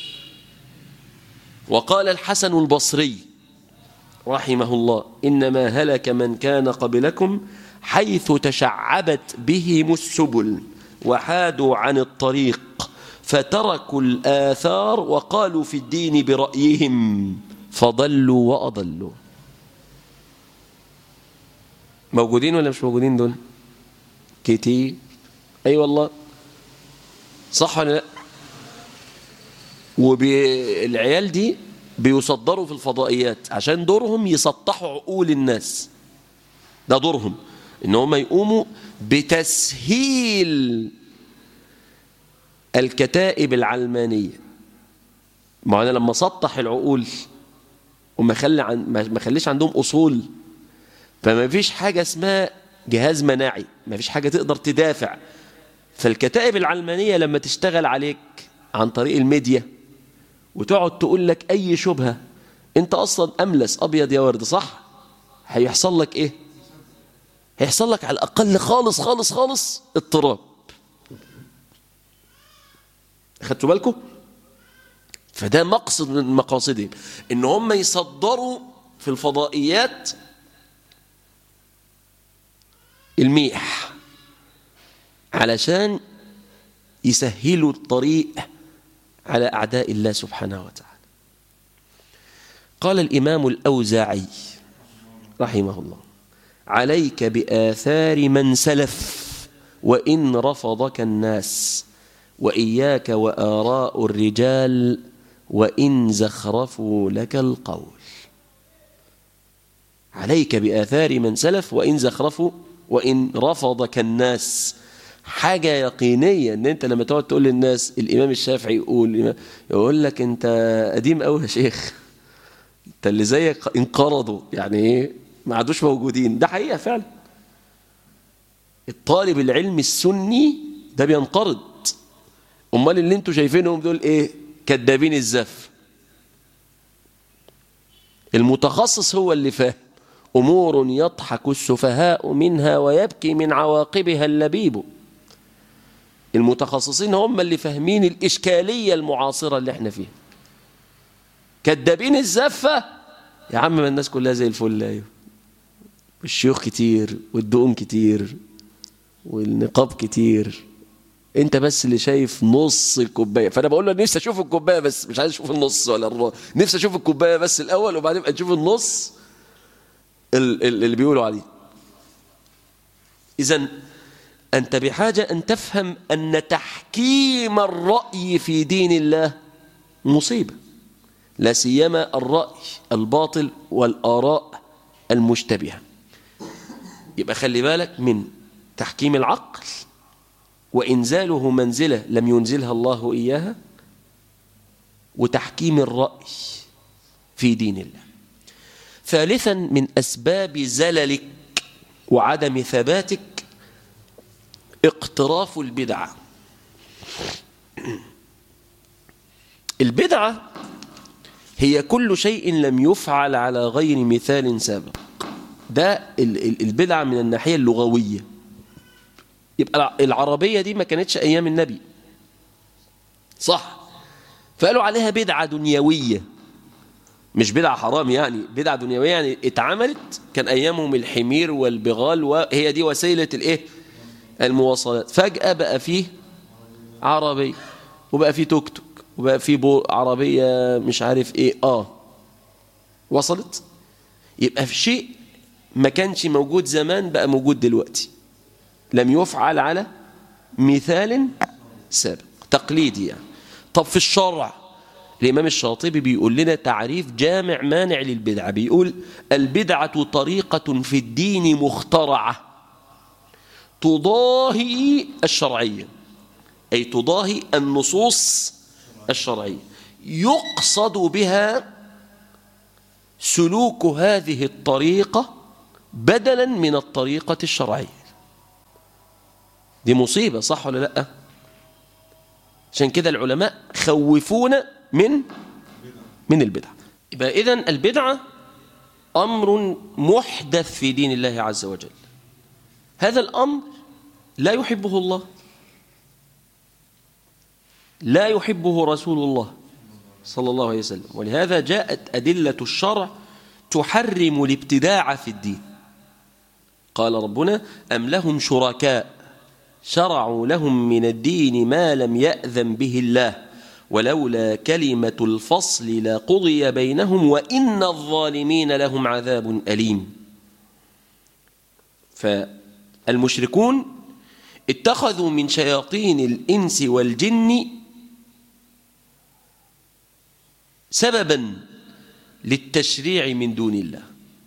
وقال الحسن البصري رحمه الله إنما هلك من كان قبلكم حيث تشعبت بهم السبل وحادوا عن الطريق فتركوا الآثار وقالوا في الدين برأيهم فضلوا وأضلوا موجودين ولا مش موجودين دول كتير أي أيوة والله صح ولا لا وبالعيال دي بيصدروا في الفضائيات عشان دورهم يسطحوا عقول الناس ده دورهم ان هم يقوموا بتسهيل الكتائب العلمانية ما انا لما سطح العقول وما خلي عن ما خليش عندهم اصول فما فيش حاجة اسمها جهاز مناعي ما فيش حاجة تقدر تدافع فالكتائب العلمانية لما تشتغل عليك عن طريق الميديا وتقعد تقول لك أي شبهة أنت أصلا أملس أبيض يا ورد صح هيحصل لك إيه هيحصل لك على الأقل خالص خالص خالص اضطراب خدتوا بالكم فده مقصد من مقاصدهم ان هم يصدروا في الفضائيات الميح علشان يسهلوا الطريق على أعداء الله سبحانه وتعالى قال الإمام الأوزاعي رحمه الله عليك بآثار من سلف وإن رفضك الناس وإياك وآراء الرجال وإن زخرفوا لك القول عليك بآثار من سلف وإن زخرفوا وإن رفضك الناس حاجة يقينية ان انت لما تقعد تقول للناس الامام الشافعي يقول يقول لك انت قديم قوي يا شيخ انت اللي زيك انقرضوا يعني ايه ما عادوش موجودين ده حقيقة فعلا الطالب العلم السني ده بينقرض امال اللي انتوا شايفينهم دول ايه كدابين الزف المتخصص هو اللي فاهم امور يضحك السفهاء منها ويبكي من عواقبها اللبيب المتخصصين هم اللي فاهمين الاشكاليه المعاصره اللي احنا فيها كدابين الزفه يا عم ما الناس كلها زي الفل ايوه الشيوخ كتير والدقون كتير والنقاب كتير انت بس اللي شايف نص الكوبايه فانا بقول له نفسي اشوف الكوبايه بس مش عايز اشوف النص ولا الربع نفسي اشوف الكوبايه بس الاول وبعدين ابقى اشوف النص اللي بيقولوا عليه اذا انت بحاجه ان تفهم ان تحكيم الراي في دين الله مصيبه لا سيما الراي الباطل والاراء المشتبهه يبقى خلي بالك من تحكيم العقل وإنزاله منزلة لم ينزلها الله إياها وتحكيم الرأي في دين الله ثالثا من أسباب زللك وعدم ثباتك اقتراف البدعة البدعة هي كل شيء لم يفعل على غير مثال سابق ده البدعة من الناحية اللغوية يبقى العربية دي ما كانتش أيام النبي صح فقالوا عليها بدعة دنيوية مش بدعة حرام يعني بدعة دنيوية يعني اتعملت كان أيامهم الحمير والبغال وهي دي وسيلة الإيه المواصلات فجأة بقى فيه عربية وبقى فيه توك توك وبقى فيه بو عربية مش عارف إيه آه وصلت يبقى في شيء ما كانش موجود زمان بقى موجود دلوقتي لم يفعل على مثال سابق تقليدي يعني طب في الشرع الإمام الشاطبي بيقول لنا تعريف جامع مانع للبدعة بيقول البدعة طريقة في الدين مخترعة تضاهي الشرعية أي تضاهي النصوص الشرعية يقصد بها سلوك هذه الطريقة بدلا من الطريقة الشرعية دي مصيبة صح ولا لا عشان كده العلماء خوفونا من من البدعة يبقى إذن البدعة أمر محدث في دين الله عز وجل هذا الأمر لا يحبه الله لا يحبه رسول الله صلى الله عليه وسلم ولهذا جاءت أدلة الشرع تحرم الابتداع في الدين قال ربنا أم لهم شركاء شرعوا لهم من الدين ما لم يأذن به الله ولولا كلمة الفصل لقضي بينهم وإن الظالمين لهم عذاب أليم فالمشركون اتخذوا من شياطين الإنس والجن سببا للتشريع من دون الله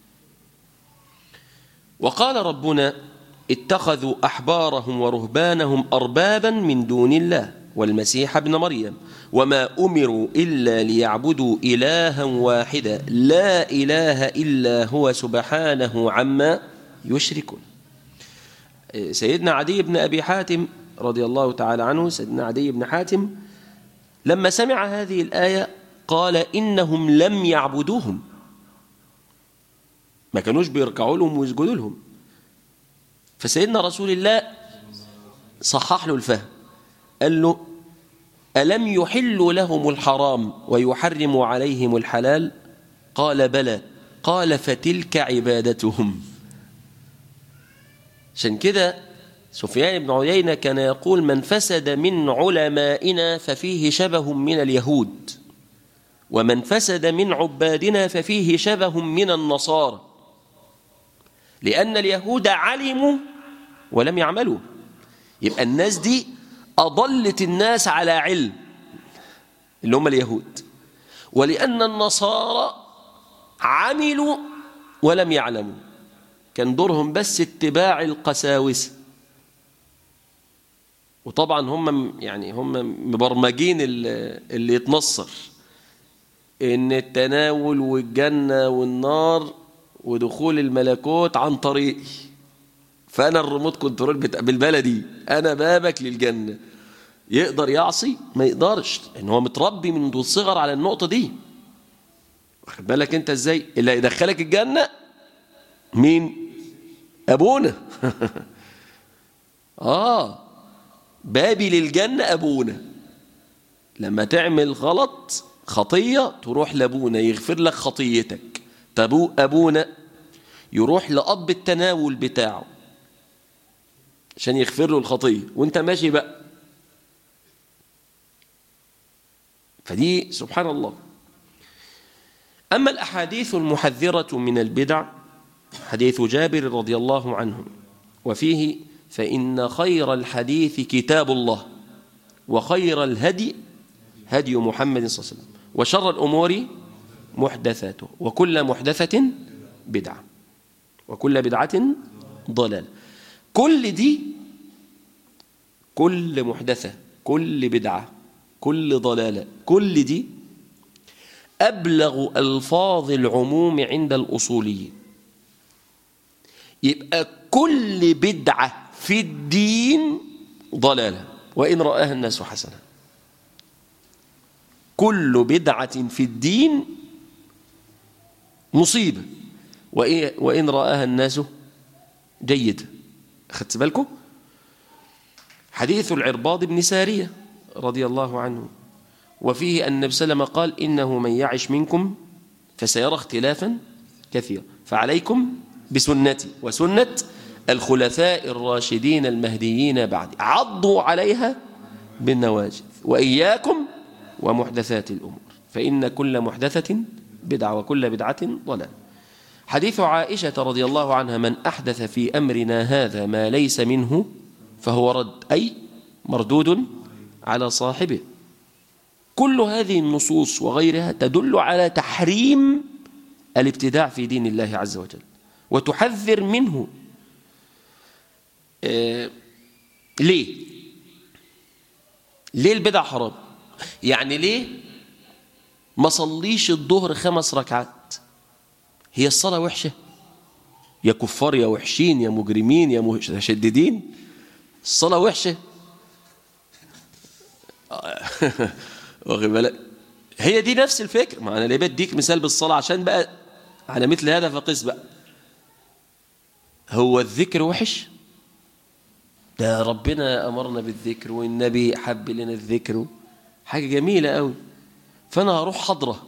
وقال ربنا اتخذوا أحبارهم ورهبانهم أربابا من دون الله والمسيح ابن مريم وما أمروا إلا ليعبدوا إلها واحدا لا إله إلا هو سبحانه عما يشركون سيدنا عدي بن أبي حاتم رضي الله تعالى عنه سيدنا عدي بن حاتم لما سمع هذه الآية قال إنهم لم يعبدوهم ما كانوش بيركعوا لهم ويسجدوا لهم فسيدنا رسول الله صحح له الفهم قال له ألم يحل لهم الحرام ويحرم عليهم الحلال قال بلى قال فتلك عبادتهم عشان كده سفيان بن عيينة كان يقول من فسد من علمائنا ففيه شبه من اليهود ومن فسد من عبادنا ففيه شبه من النصارى لأن اليهود علموا ولم يعملوا يبقى الناس دي أضلت الناس على علم اللي هم اليهود ولأن النصارى عملوا ولم يعلموا كان دورهم بس اتباع القساوسة وطبعا هم يعني هم مبرمجين اللي يتنصر ان التناول والجنة والنار ودخول الملكوت عن طريقي فانا الريموت كنترول بالبلدي انا بابك للجنة يقدر يعصي ما يقدرش لان هو متربي من الصغر على النقطة دي واخد بالك انت ازاي اللي هيدخلك الجنة مين ابونا اه بابي للجنة ابونا لما تعمل غلط خطية تروح لابونا يغفر لك خطيتك تبو أبونا يروح لأب التناول بتاعه عشان يغفر له الخطية وانت ماشي بقى فدي سبحان الله أما الأحاديث المحذرة من البدع حديث جابر رضي الله عنه وفيه فإن خير الحديث كتاب الله وخير الهدي هدي محمد صلى الله عليه وسلم وشر الأمور محدثاته وكل محدثة بدعة وكل بدعة ضلال كل دي كل محدثة كل بدعة كل ضلالة كل دي أبلغ ألفاظ العموم عند الأصوليين يبقى كل بدعة في الدين ضلالة وإن رآها الناس حسنة كل بدعة في الدين مصيبة وإن رآها الناس جيدة أخذت بالكم حديث العرباض بن سارية رضي الله عنه وفيه أن النبي صلى الله عليه وسلم قال إنه من يعش منكم فسيرى اختلافا كثيرا فعليكم بسنتي وسنة الخلفاء الراشدين المهديين بعد عضوا عليها بالنواجذ وإياكم ومحدثات الأمور فإن كل محدثة بدعة وكل بدعة ضلال حديث عائشة رضي الله عنها من أحدث في أمرنا هذا ما ليس منه فهو رد أي مردود على صاحبه كل هذه النصوص وغيرها تدل على تحريم الابتداع في دين الله عز وجل وتحذر منه آه ليه ليه البدع حرام يعني ليه ما صليش الظهر خمس ركعات هي الصلاة وحشة يا كفار يا وحشين يا مجرمين يا متشددين الصلاة وحشة واخد بالك هي دي نفس الفكرة ما أنا ليه بديك مثال بالصلاة عشان بقى على مثل هذا فقس بقى هو الذكر وحش ده ربنا أمرنا بالذكر والنبي حب لنا الذكر حاجة جميلة قوي فأنا هروح حضرة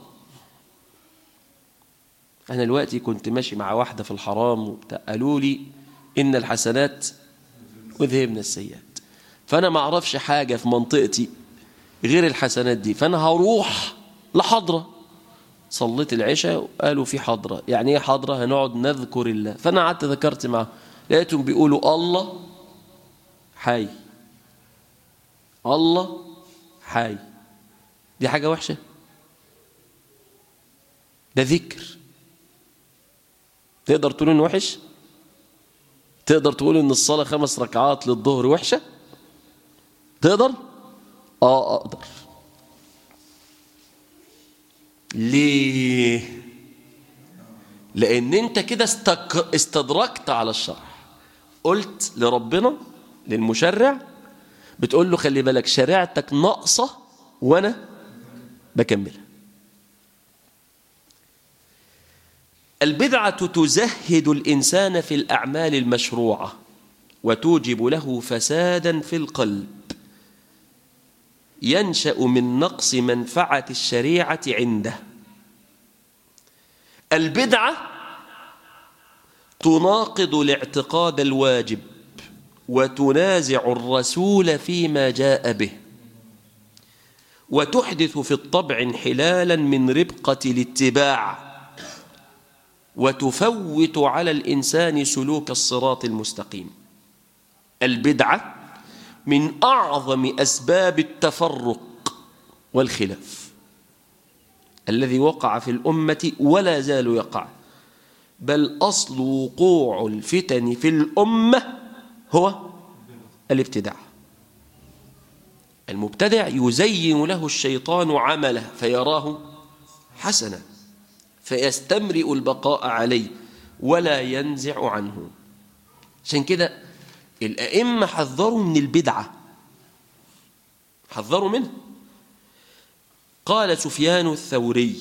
أنا دلوقتي كنت ماشي مع واحدة في الحرام قالوا لي إن الحسنات وذهبن السيئات فأنا ما أعرفش حاجة في منطقتي غير الحسنات دي فأنا هروح لحضرة صليت العشاء وقالوا في حضرة يعني ايه حضرة هنقعد نذكر الله فأنا قعدت ذكرت معه لقيتهم بيقولوا الله حي الله حي دي حاجة وحشة ده ذكر تقدر تقول انه وحش تقدر تقول ان الصلاة خمس ركعات للظهر وحشة تقدر اه اقدر ليه لان انت كده استك... استدركت على الشرع قلت لربنا للمشرع بتقول له خلي بالك شريعتك ناقصه وانا بكملها البدعة تزهد الإنسان في الأعمال المشروعة وتوجب له فسادا في القلب ينشأ من نقص منفعة الشريعة عنده البدعة تناقض الاعتقاد الواجب وتنازع الرسول فيما جاء به وتحدث في الطبع انحلالا من ربقة الاتباع وتفوت على الإنسان سلوك الصراط المستقيم البدعة من أعظم أسباب التفرق والخلاف الذي وقع في الأمة ولا زال يقع بل أصل وقوع الفتن في الأمة هو الابتداع المبتدع يزين له الشيطان عمله فيراه حسنا فيستمرئ البقاء عليه ولا ينزع عنه عشان كده الأئمة حذروا من البدعة حذروا منه قال سفيان الثوري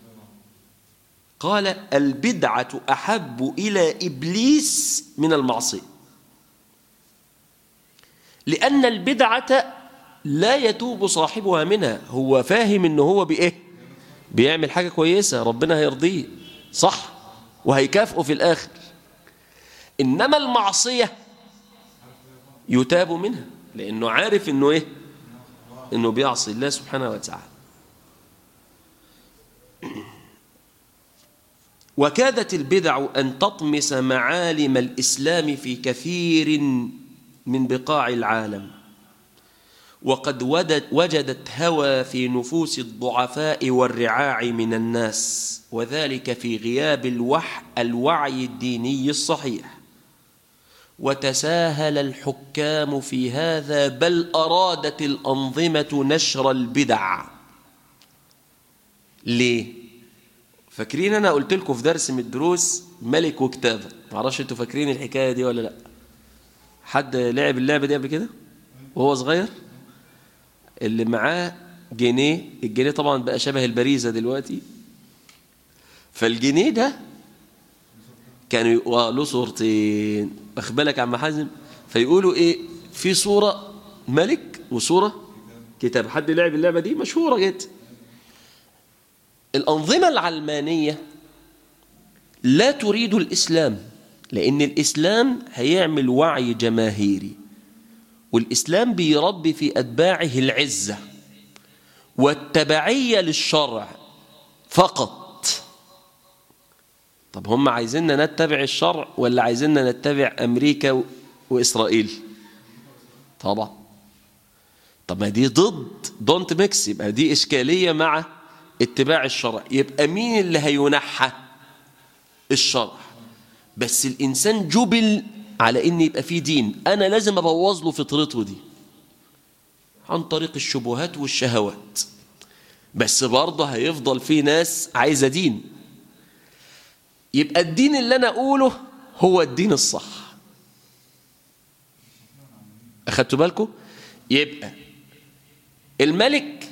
قال البدعة أحب إلى إبليس من المعصية لأن البدعة لا يتوب صاحبها منها هو فاهم إنه هو بإيه بيعمل حاجة كويسة ربنا هيرضيه صح وهيكافئه في الآخر إنما المعصية يتاب منها لأنه عارف إنه إيه إنه بيعصي الله سبحانه وتعالى وكادت البدع أن تطمس معالم الإسلام في كثير من بقاع العالم وقد وجدت هوى في نفوس الضعفاء والرعاع من الناس وذلك في غياب الوح الوعي الديني الصحيح وتساهل الحكام في هذا بل أرادت الأنظمة نشر البدع ليه؟ فاكرين أنا قلت لكم في درس من الدروس ملك وكتابة معرفش انتوا فاكرين الحكاية دي ولا لا حد لعب اللعبة دي قبل كده وهو صغير اللي معاه جنيه الجنيه طبعا بقى شبه البريزة دلوقتي فالجنيه ده كانوا له صورتين واخد بالك يا عم حازم فيقولوا ايه في صورة ملك وصورة كتاب حد لعب اللعبة دي مشهورة جدا الأنظمة العلمانية لا تريد الإسلام لأن الإسلام هيعمل وعي جماهيري والإسلام بيربي في أتباعه العزة والتبعية للشرع فقط طب هم عايزيننا نتبع الشرع ولا عايزيننا نتبع أمريكا وإسرائيل طبعا طب ما دي ضد دونت ميكس يبقى دي إشكالية مع اتباع الشرع يبقى مين اللي هينحى الشرع بس الإنسان جبل على إن يبقى فيه دين أنا لازم أبوظ له فطرته دي عن طريق الشبهات والشهوات بس برضه هيفضل في ناس عايزة دين يبقى الدين اللي أنا أقوله هو الدين الصح أخدتوا بالكم يبقى الملك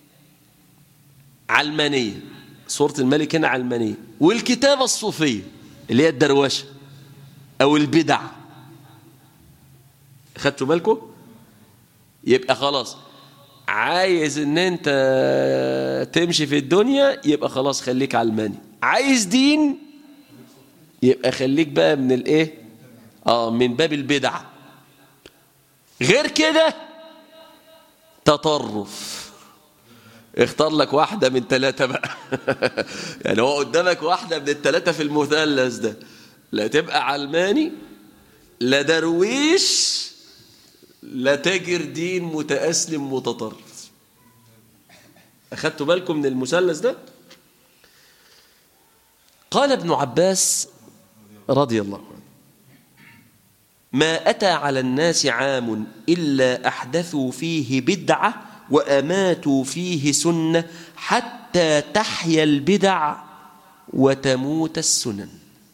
علمانية صورة الملك هنا علمانية والكتابة الصوفية اللي هي الدروشة أو البدع خدتوا بالكم يبقى خلاص عايز ان انت تمشي في الدنيا يبقى خلاص خليك علماني عايز دين يبقى خليك بقى من الايه اه من باب البدع غير كده تطرف اختار لك واحدة من ثلاثة بقى يعني هو قدامك واحدة من الثلاثة في المثلث ده لا تبقى علماني لا درويش لا تاجر دين متأسلم متطرف أخدتوا بالكم من المثلث ده قال ابن عباس رضي الله عنه ما أتى على الناس عام إلا أحدثوا فيه بدعة وأماتوا فيه سنة حتى تحيا البدع وتموت السنن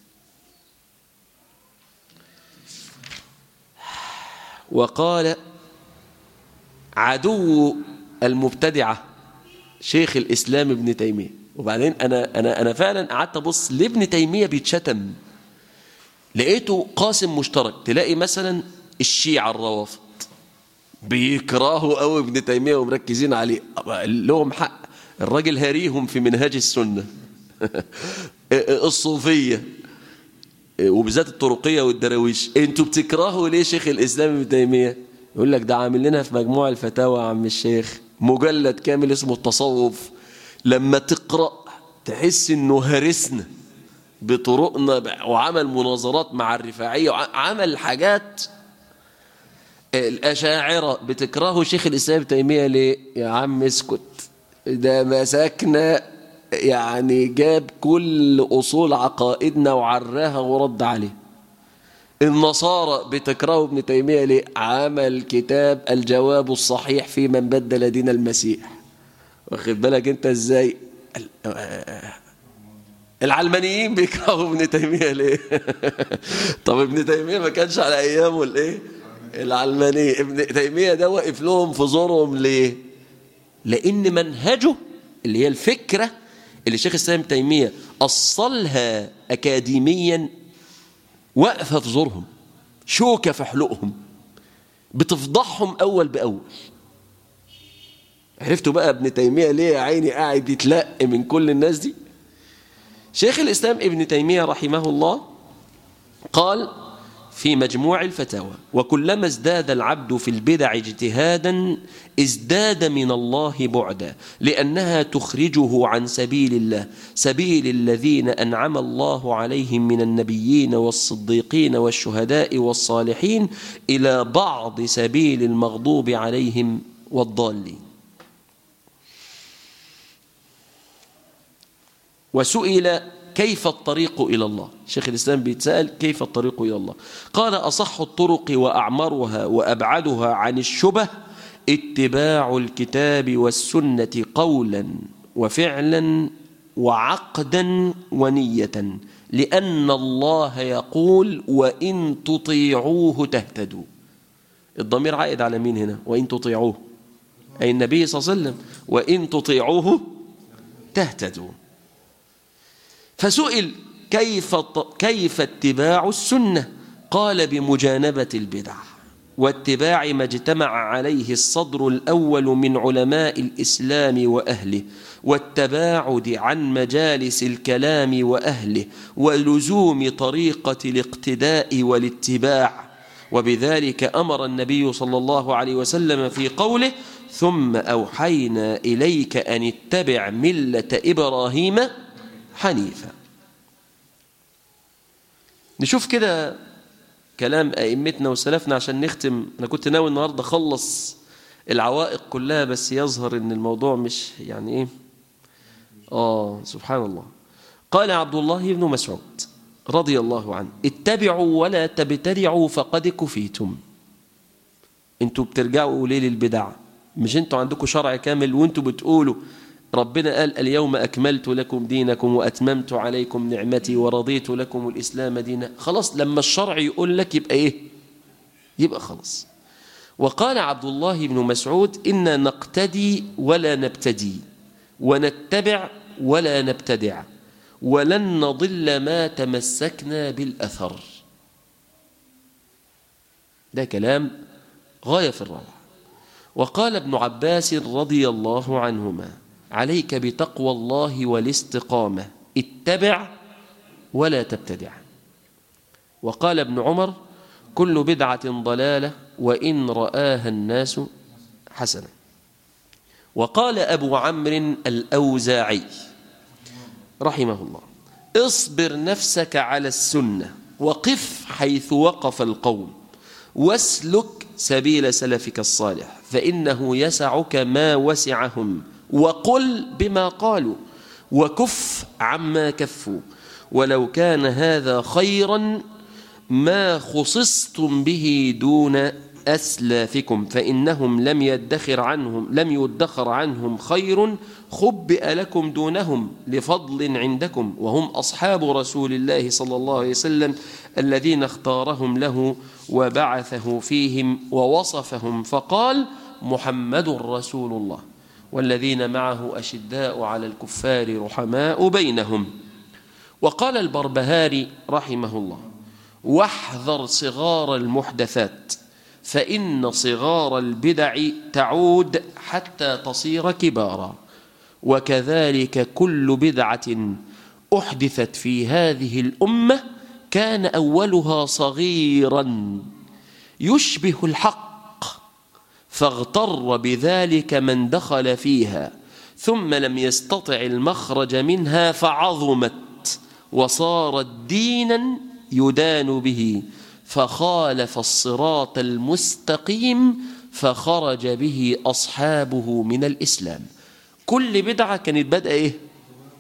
وقال عدو المبتدعة شيخ الإسلام ابن تيمية وبعدين أنا, أنا, أنا فعلا قعدت أبص لابن تيمية بيتشتم لقيته قاسم مشترك تلاقي مثلا الشيعة الروافض بيكرهوا قوي ابن تيمية ومركزين عليه لهم حق الراجل هريهم في منهاج السنة الصوفية وبالذات الطرقية والدراويش انتوا بتكرهوا ليه شيخ الإسلام ابن تيمية يقول لك ده عامل لنا في مجموع الفتاوى يا عم الشيخ مجلد كامل اسمه التصوف لما تقرأ تحس انه هرسنا بطرقنا وعمل مناظرات مع الرفاعية وعمل حاجات الأشاعرة بتكرهوا شيخ الإسلام ابن تيمية ليه يا عم اسكت ده مساكنا يعني جاب كل أصول عقائدنا وعراها ورد عليه النصارى بتكرهوا ابن تيمية ليه عمل كتاب الجواب الصحيح في من بدل دين المسيح واخد بالك انت ازاي العلمانيين بيكرهوا ابن تيمية ليه طب ابن تيمية ما كانش على ايامه الايه العلمانية ابن تيمية ده واقف لهم في زورهم ليه لان منهجه اللي هي الفكرة اللي شيخ الاسلام تيمية أصلها أكاديميا واقفة في زورهم شوكة في حلقهم بتفضحهم أول بأول عرفتوا بقى ابن تيمية ليه يا عيني قاعد يتلق من كل الناس دي شيخ الإسلام ابن تيمية رحمه الله قال في مجموع الفتاوى وكلما ازداد العبد في البدع اجتهادا ازداد من الله بعدا لأنها تخرجه عن سبيل الله سبيل الذين أنعم الله عليهم من النبيين والصديقين والشهداء والصالحين إلى بعض سبيل المغضوب عليهم والضالين وسئل كيف الطريق إلى الله شيخ الإسلام بيتسأل كيف الطريق إلى الله قال أصح الطرق وأعمرها وأبعدها عن الشبه اتباع الكتاب والسنة قولا وفعلا وعقدا ونية لأن الله يقول وإن تطيعوه تهتدوا الضمير عائد على مين هنا وإن تطيعوه أي النبي صلى الله عليه وسلم وإن تطيعوه تهتدوا فسئل كيف كيف اتباع السنة قال بمجانبة البدع واتباع ما اجتمع عليه الصدر الأول من علماء الإسلام وأهله والتباعد عن مجالس الكلام وأهله ولزوم طريقة الاقتداء والاتباع وبذلك أمر النبي صلى الله عليه وسلم في قوله ثم أوحينا إليك أن اتبع ملة إبراهيم حنيفا نشوف كده كلام أئمتنا وسلفنا عشان نختم أنا كنت ناوي النهاردة أخلص العوائق كلها بس يظهر إن الموضوع مش يعني إيه آه سبحان الله قال عبد الله بن مسعود رضي الله عنه اتبعوا ولا تبتدعوا فقد كفيتم انتوا بترجعوا ليه للبدع مش انتوا عندكم شرع كامل وانتوا بتقولوا ربنا قال اليوم أكملت لكم دينكم وأتممت عليكم نعمتي ورضيت لكم الإسلام دينا خلاص لما الشرع يقول لك يبقى إيه يبقى خلاص وقال عبد الله بن مسعود إنا نقتدي ولا نبتدي ونتبع ولا نبتدع ولن نضل ما تمسكنا بالأثر ده كلام غاية في الروعة وقال ابن عباس رضي الله عنهما عليك بتقوى الله والاستقامة اتبع ولا تبتدع وقال ابن عمر كل بدعة ضلالة وإن رآها الناس حسنة وقال أبو عمرو الأوزاعي رحمه الله اصبر نفسك على السنة وقف حيث وقف القوم واسلك سبيل سلفك الصالح فإنه يسعك ما وسعهم وقل بما قالوا وكف عما كفوا ولو كان هذا خيرا ما خصصتم به دون أسلافكم فإنهم لم يدخر عنهم لم يدخر عنهم خير خبئ لكم دونهم لفضل عندكم وهم أصحاب رسول الله صلى الله عليه وسلم الذين اختارهم له وبعثه فيهم ووصفهم فقال محمد رسول الله والذين معه أشداء على الكفار رحماء بينهم وقال البربهاري رحمه الله واحذر صغار المحدثات فإن صغار البدع تعود حتى تصير كبارا وكذلك كل بدعة أحدثت في هذه الأمة كان أولها صغيرا يشبه الحق فاغتر بذلك من دخل فيها ثم لم يستطع المخرج منها فعظمت وصارت دينا يدان به فخالف الصراط المستقيم فخرج به أصحابه من الإسلام كل بدعة كانت بدأ إيه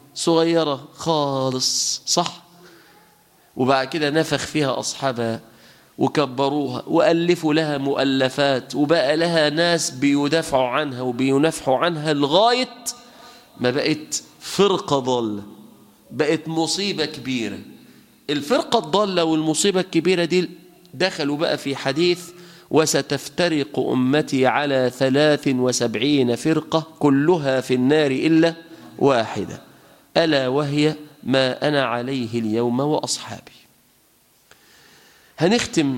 صغيرة خالص صح وبعد كده نفخ فيها أصحابها وكبروها وألفوا لها مؤلفات وبقى لها ناس بيدافعوا عنها وبينافحوا عنها لغاية ما بقت فرقة ضالة بقت مصيبة كبيرة الفرقة الضالة والمصيبة الكبيرة دي دخلوا بقى في حديث وستفترق أمتي على ثلاث وسبعين فرقة كلها في النار إلا واحدة ألا وهي ما أنا عليه اليوم وأصحابي هنختم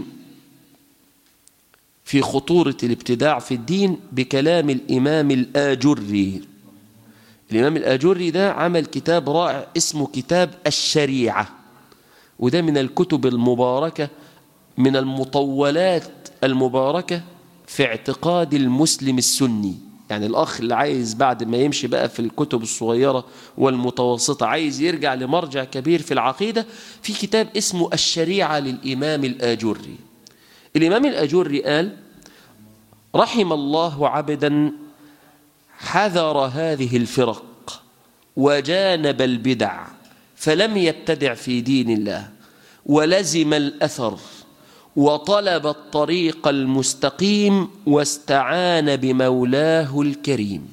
في خطورة الابتداع في الدين بكلام الإمام الآجري الإمام الآجري ده عمل كتاب رائع اسمه كتاب الشريعة وده من الكتب المباركة من المطولات المباركة في اعتقاد المسلم السني يعني الأخ اللي عايز بعد ما يمشي بقى في الكتب الصغيرة والمتوسطة عايز يرجع لمرجع كبير في العقيدة في كتاب اسمه الشريعة للإمام الآجري الإمام الآجري قال رحم الله عبدا حذر هذه الفرق وجانب البدع فلم يبتدع في دين الله ولزم الأثر وطلب الطريق المستقيم واستعان بمولاه الكريم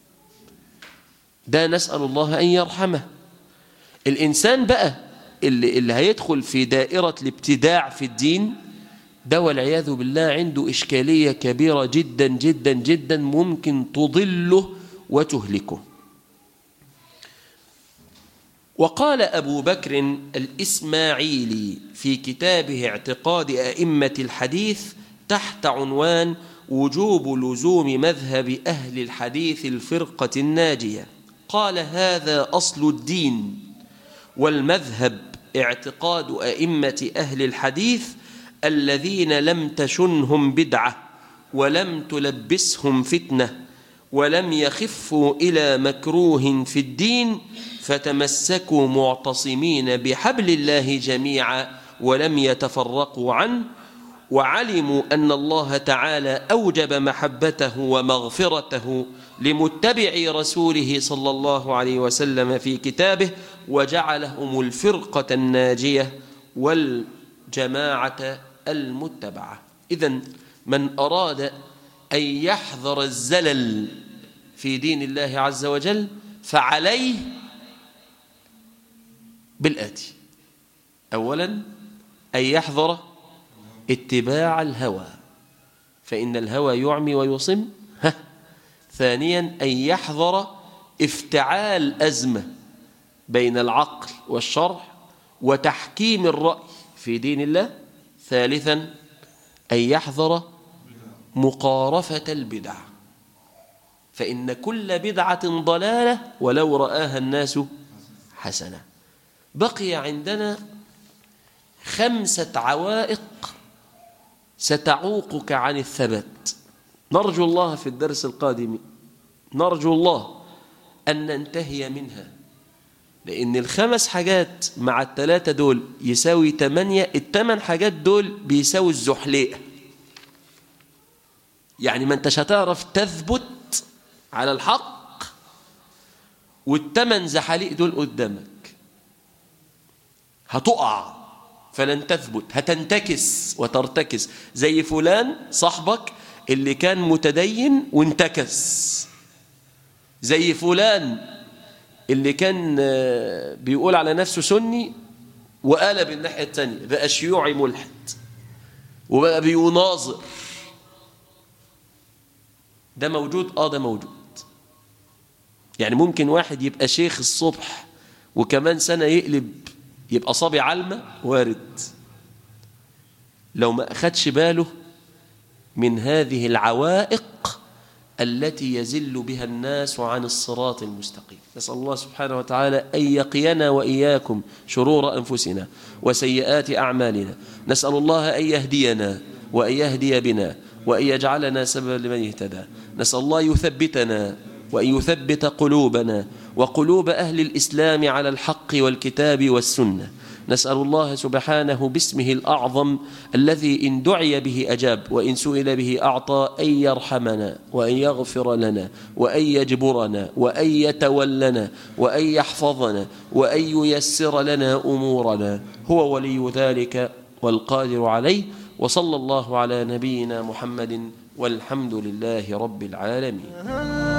ده نسأل الله أن يرحمه الإنسان بقى اللي, اللي هيدخل في دائرة الابتداع في الدين ده والعياذ بالله عنده إشكالية كبيرة جدا جدا جدا ممكن تضله وتهلكه وقال أبو بكر الإسماعيلي في كتابه اعتقاد أئمة الحديث تحت عنوان وجوب لزوم مذهب أهل الحديث الفرقة الناجية قال هذا أصل الدين والمذهب اعتقاد أئمة أهل الحديث الذين لم تشنهم بدعة ولم تلبسهم فتنة ولم يخفوا إلى مكروه في الدين فتمسكوا معتصمين بحبل الله جميعا ولم يتفرقوا عنه وعلموا أن الله تعالى أوجب محبته ومغفرته لمتبع رسوله صلى الله عليه وسلم في كتابه وجعلهم الفرقة الناجية والجماعة المتبعة إذا من أراد أن يحذر الزلل في دين الله عز وجل فعليه بالآتي أولا أن يحذر اتباع الهوى فإن الهوى يعمي ويصم ها. ثانيا أن يحذر افتعال أزمة بين العقل والشرع وتحكيم الرأي في دين الله ثالثا أن يحذر مقارفة البدع فإن كل بدعة ضلالة ولو رآها الناس حسنة بقي عندنا خمسة عوائق ستعوقك عن الثبات نرجو الله في الدرس القادم نرجو الله أن ننتهي منها لأن الخمس حاجات مع الثلاثة دول يساوي تمانية التمن حاجات دول بيساوي الزحليقة يعني ما انتش هتعرف تثبت على الحق والتمن زحاليق دول قدامك هتقع فلن تثبت هتنتكس وترتكس زي فلان صاحبك اللي كان متدين وانتكس زي فلان اللي كان بيقول على نفسه سني وقلب الناحية التانية بقى شيوعي ملحد وبقى بيناظر ده موجود اه ده موجود يعني ممكن واحد يبقى شيخ الصبح وكمان سنة يقلب يبقى صبي علمة وارد لو ما أخدش باله من هذه العوائق التي يزل بها الناس عن الصراط المستقيم نسأل الله سبحانه وتعالى أن يقينا وإياكم شرور أنفسنا وسيئات أعمالنا نسأل الله أن يهدينا وأن يهدي بنا وأن يجعلنا سببا لمن اهتدى نسأل الله يثبتنا وأن يثبت قلوبنا وقلوب أهل الإسلام على الحق والكتاب والسنة نسأل الله سبحانه باسمه الأعظم الذي إن دعي به أجاب وإن سئل به أعطى أن يرحمنا وأن يغفر لنا وأن يجبرنا وأن يتولنا وأن يحفظنا وأن ييسر لنا أمورنا هو ولي ذلك والقادر عليه وصلى الله على نبينا محمد والحمد لله رب العالمين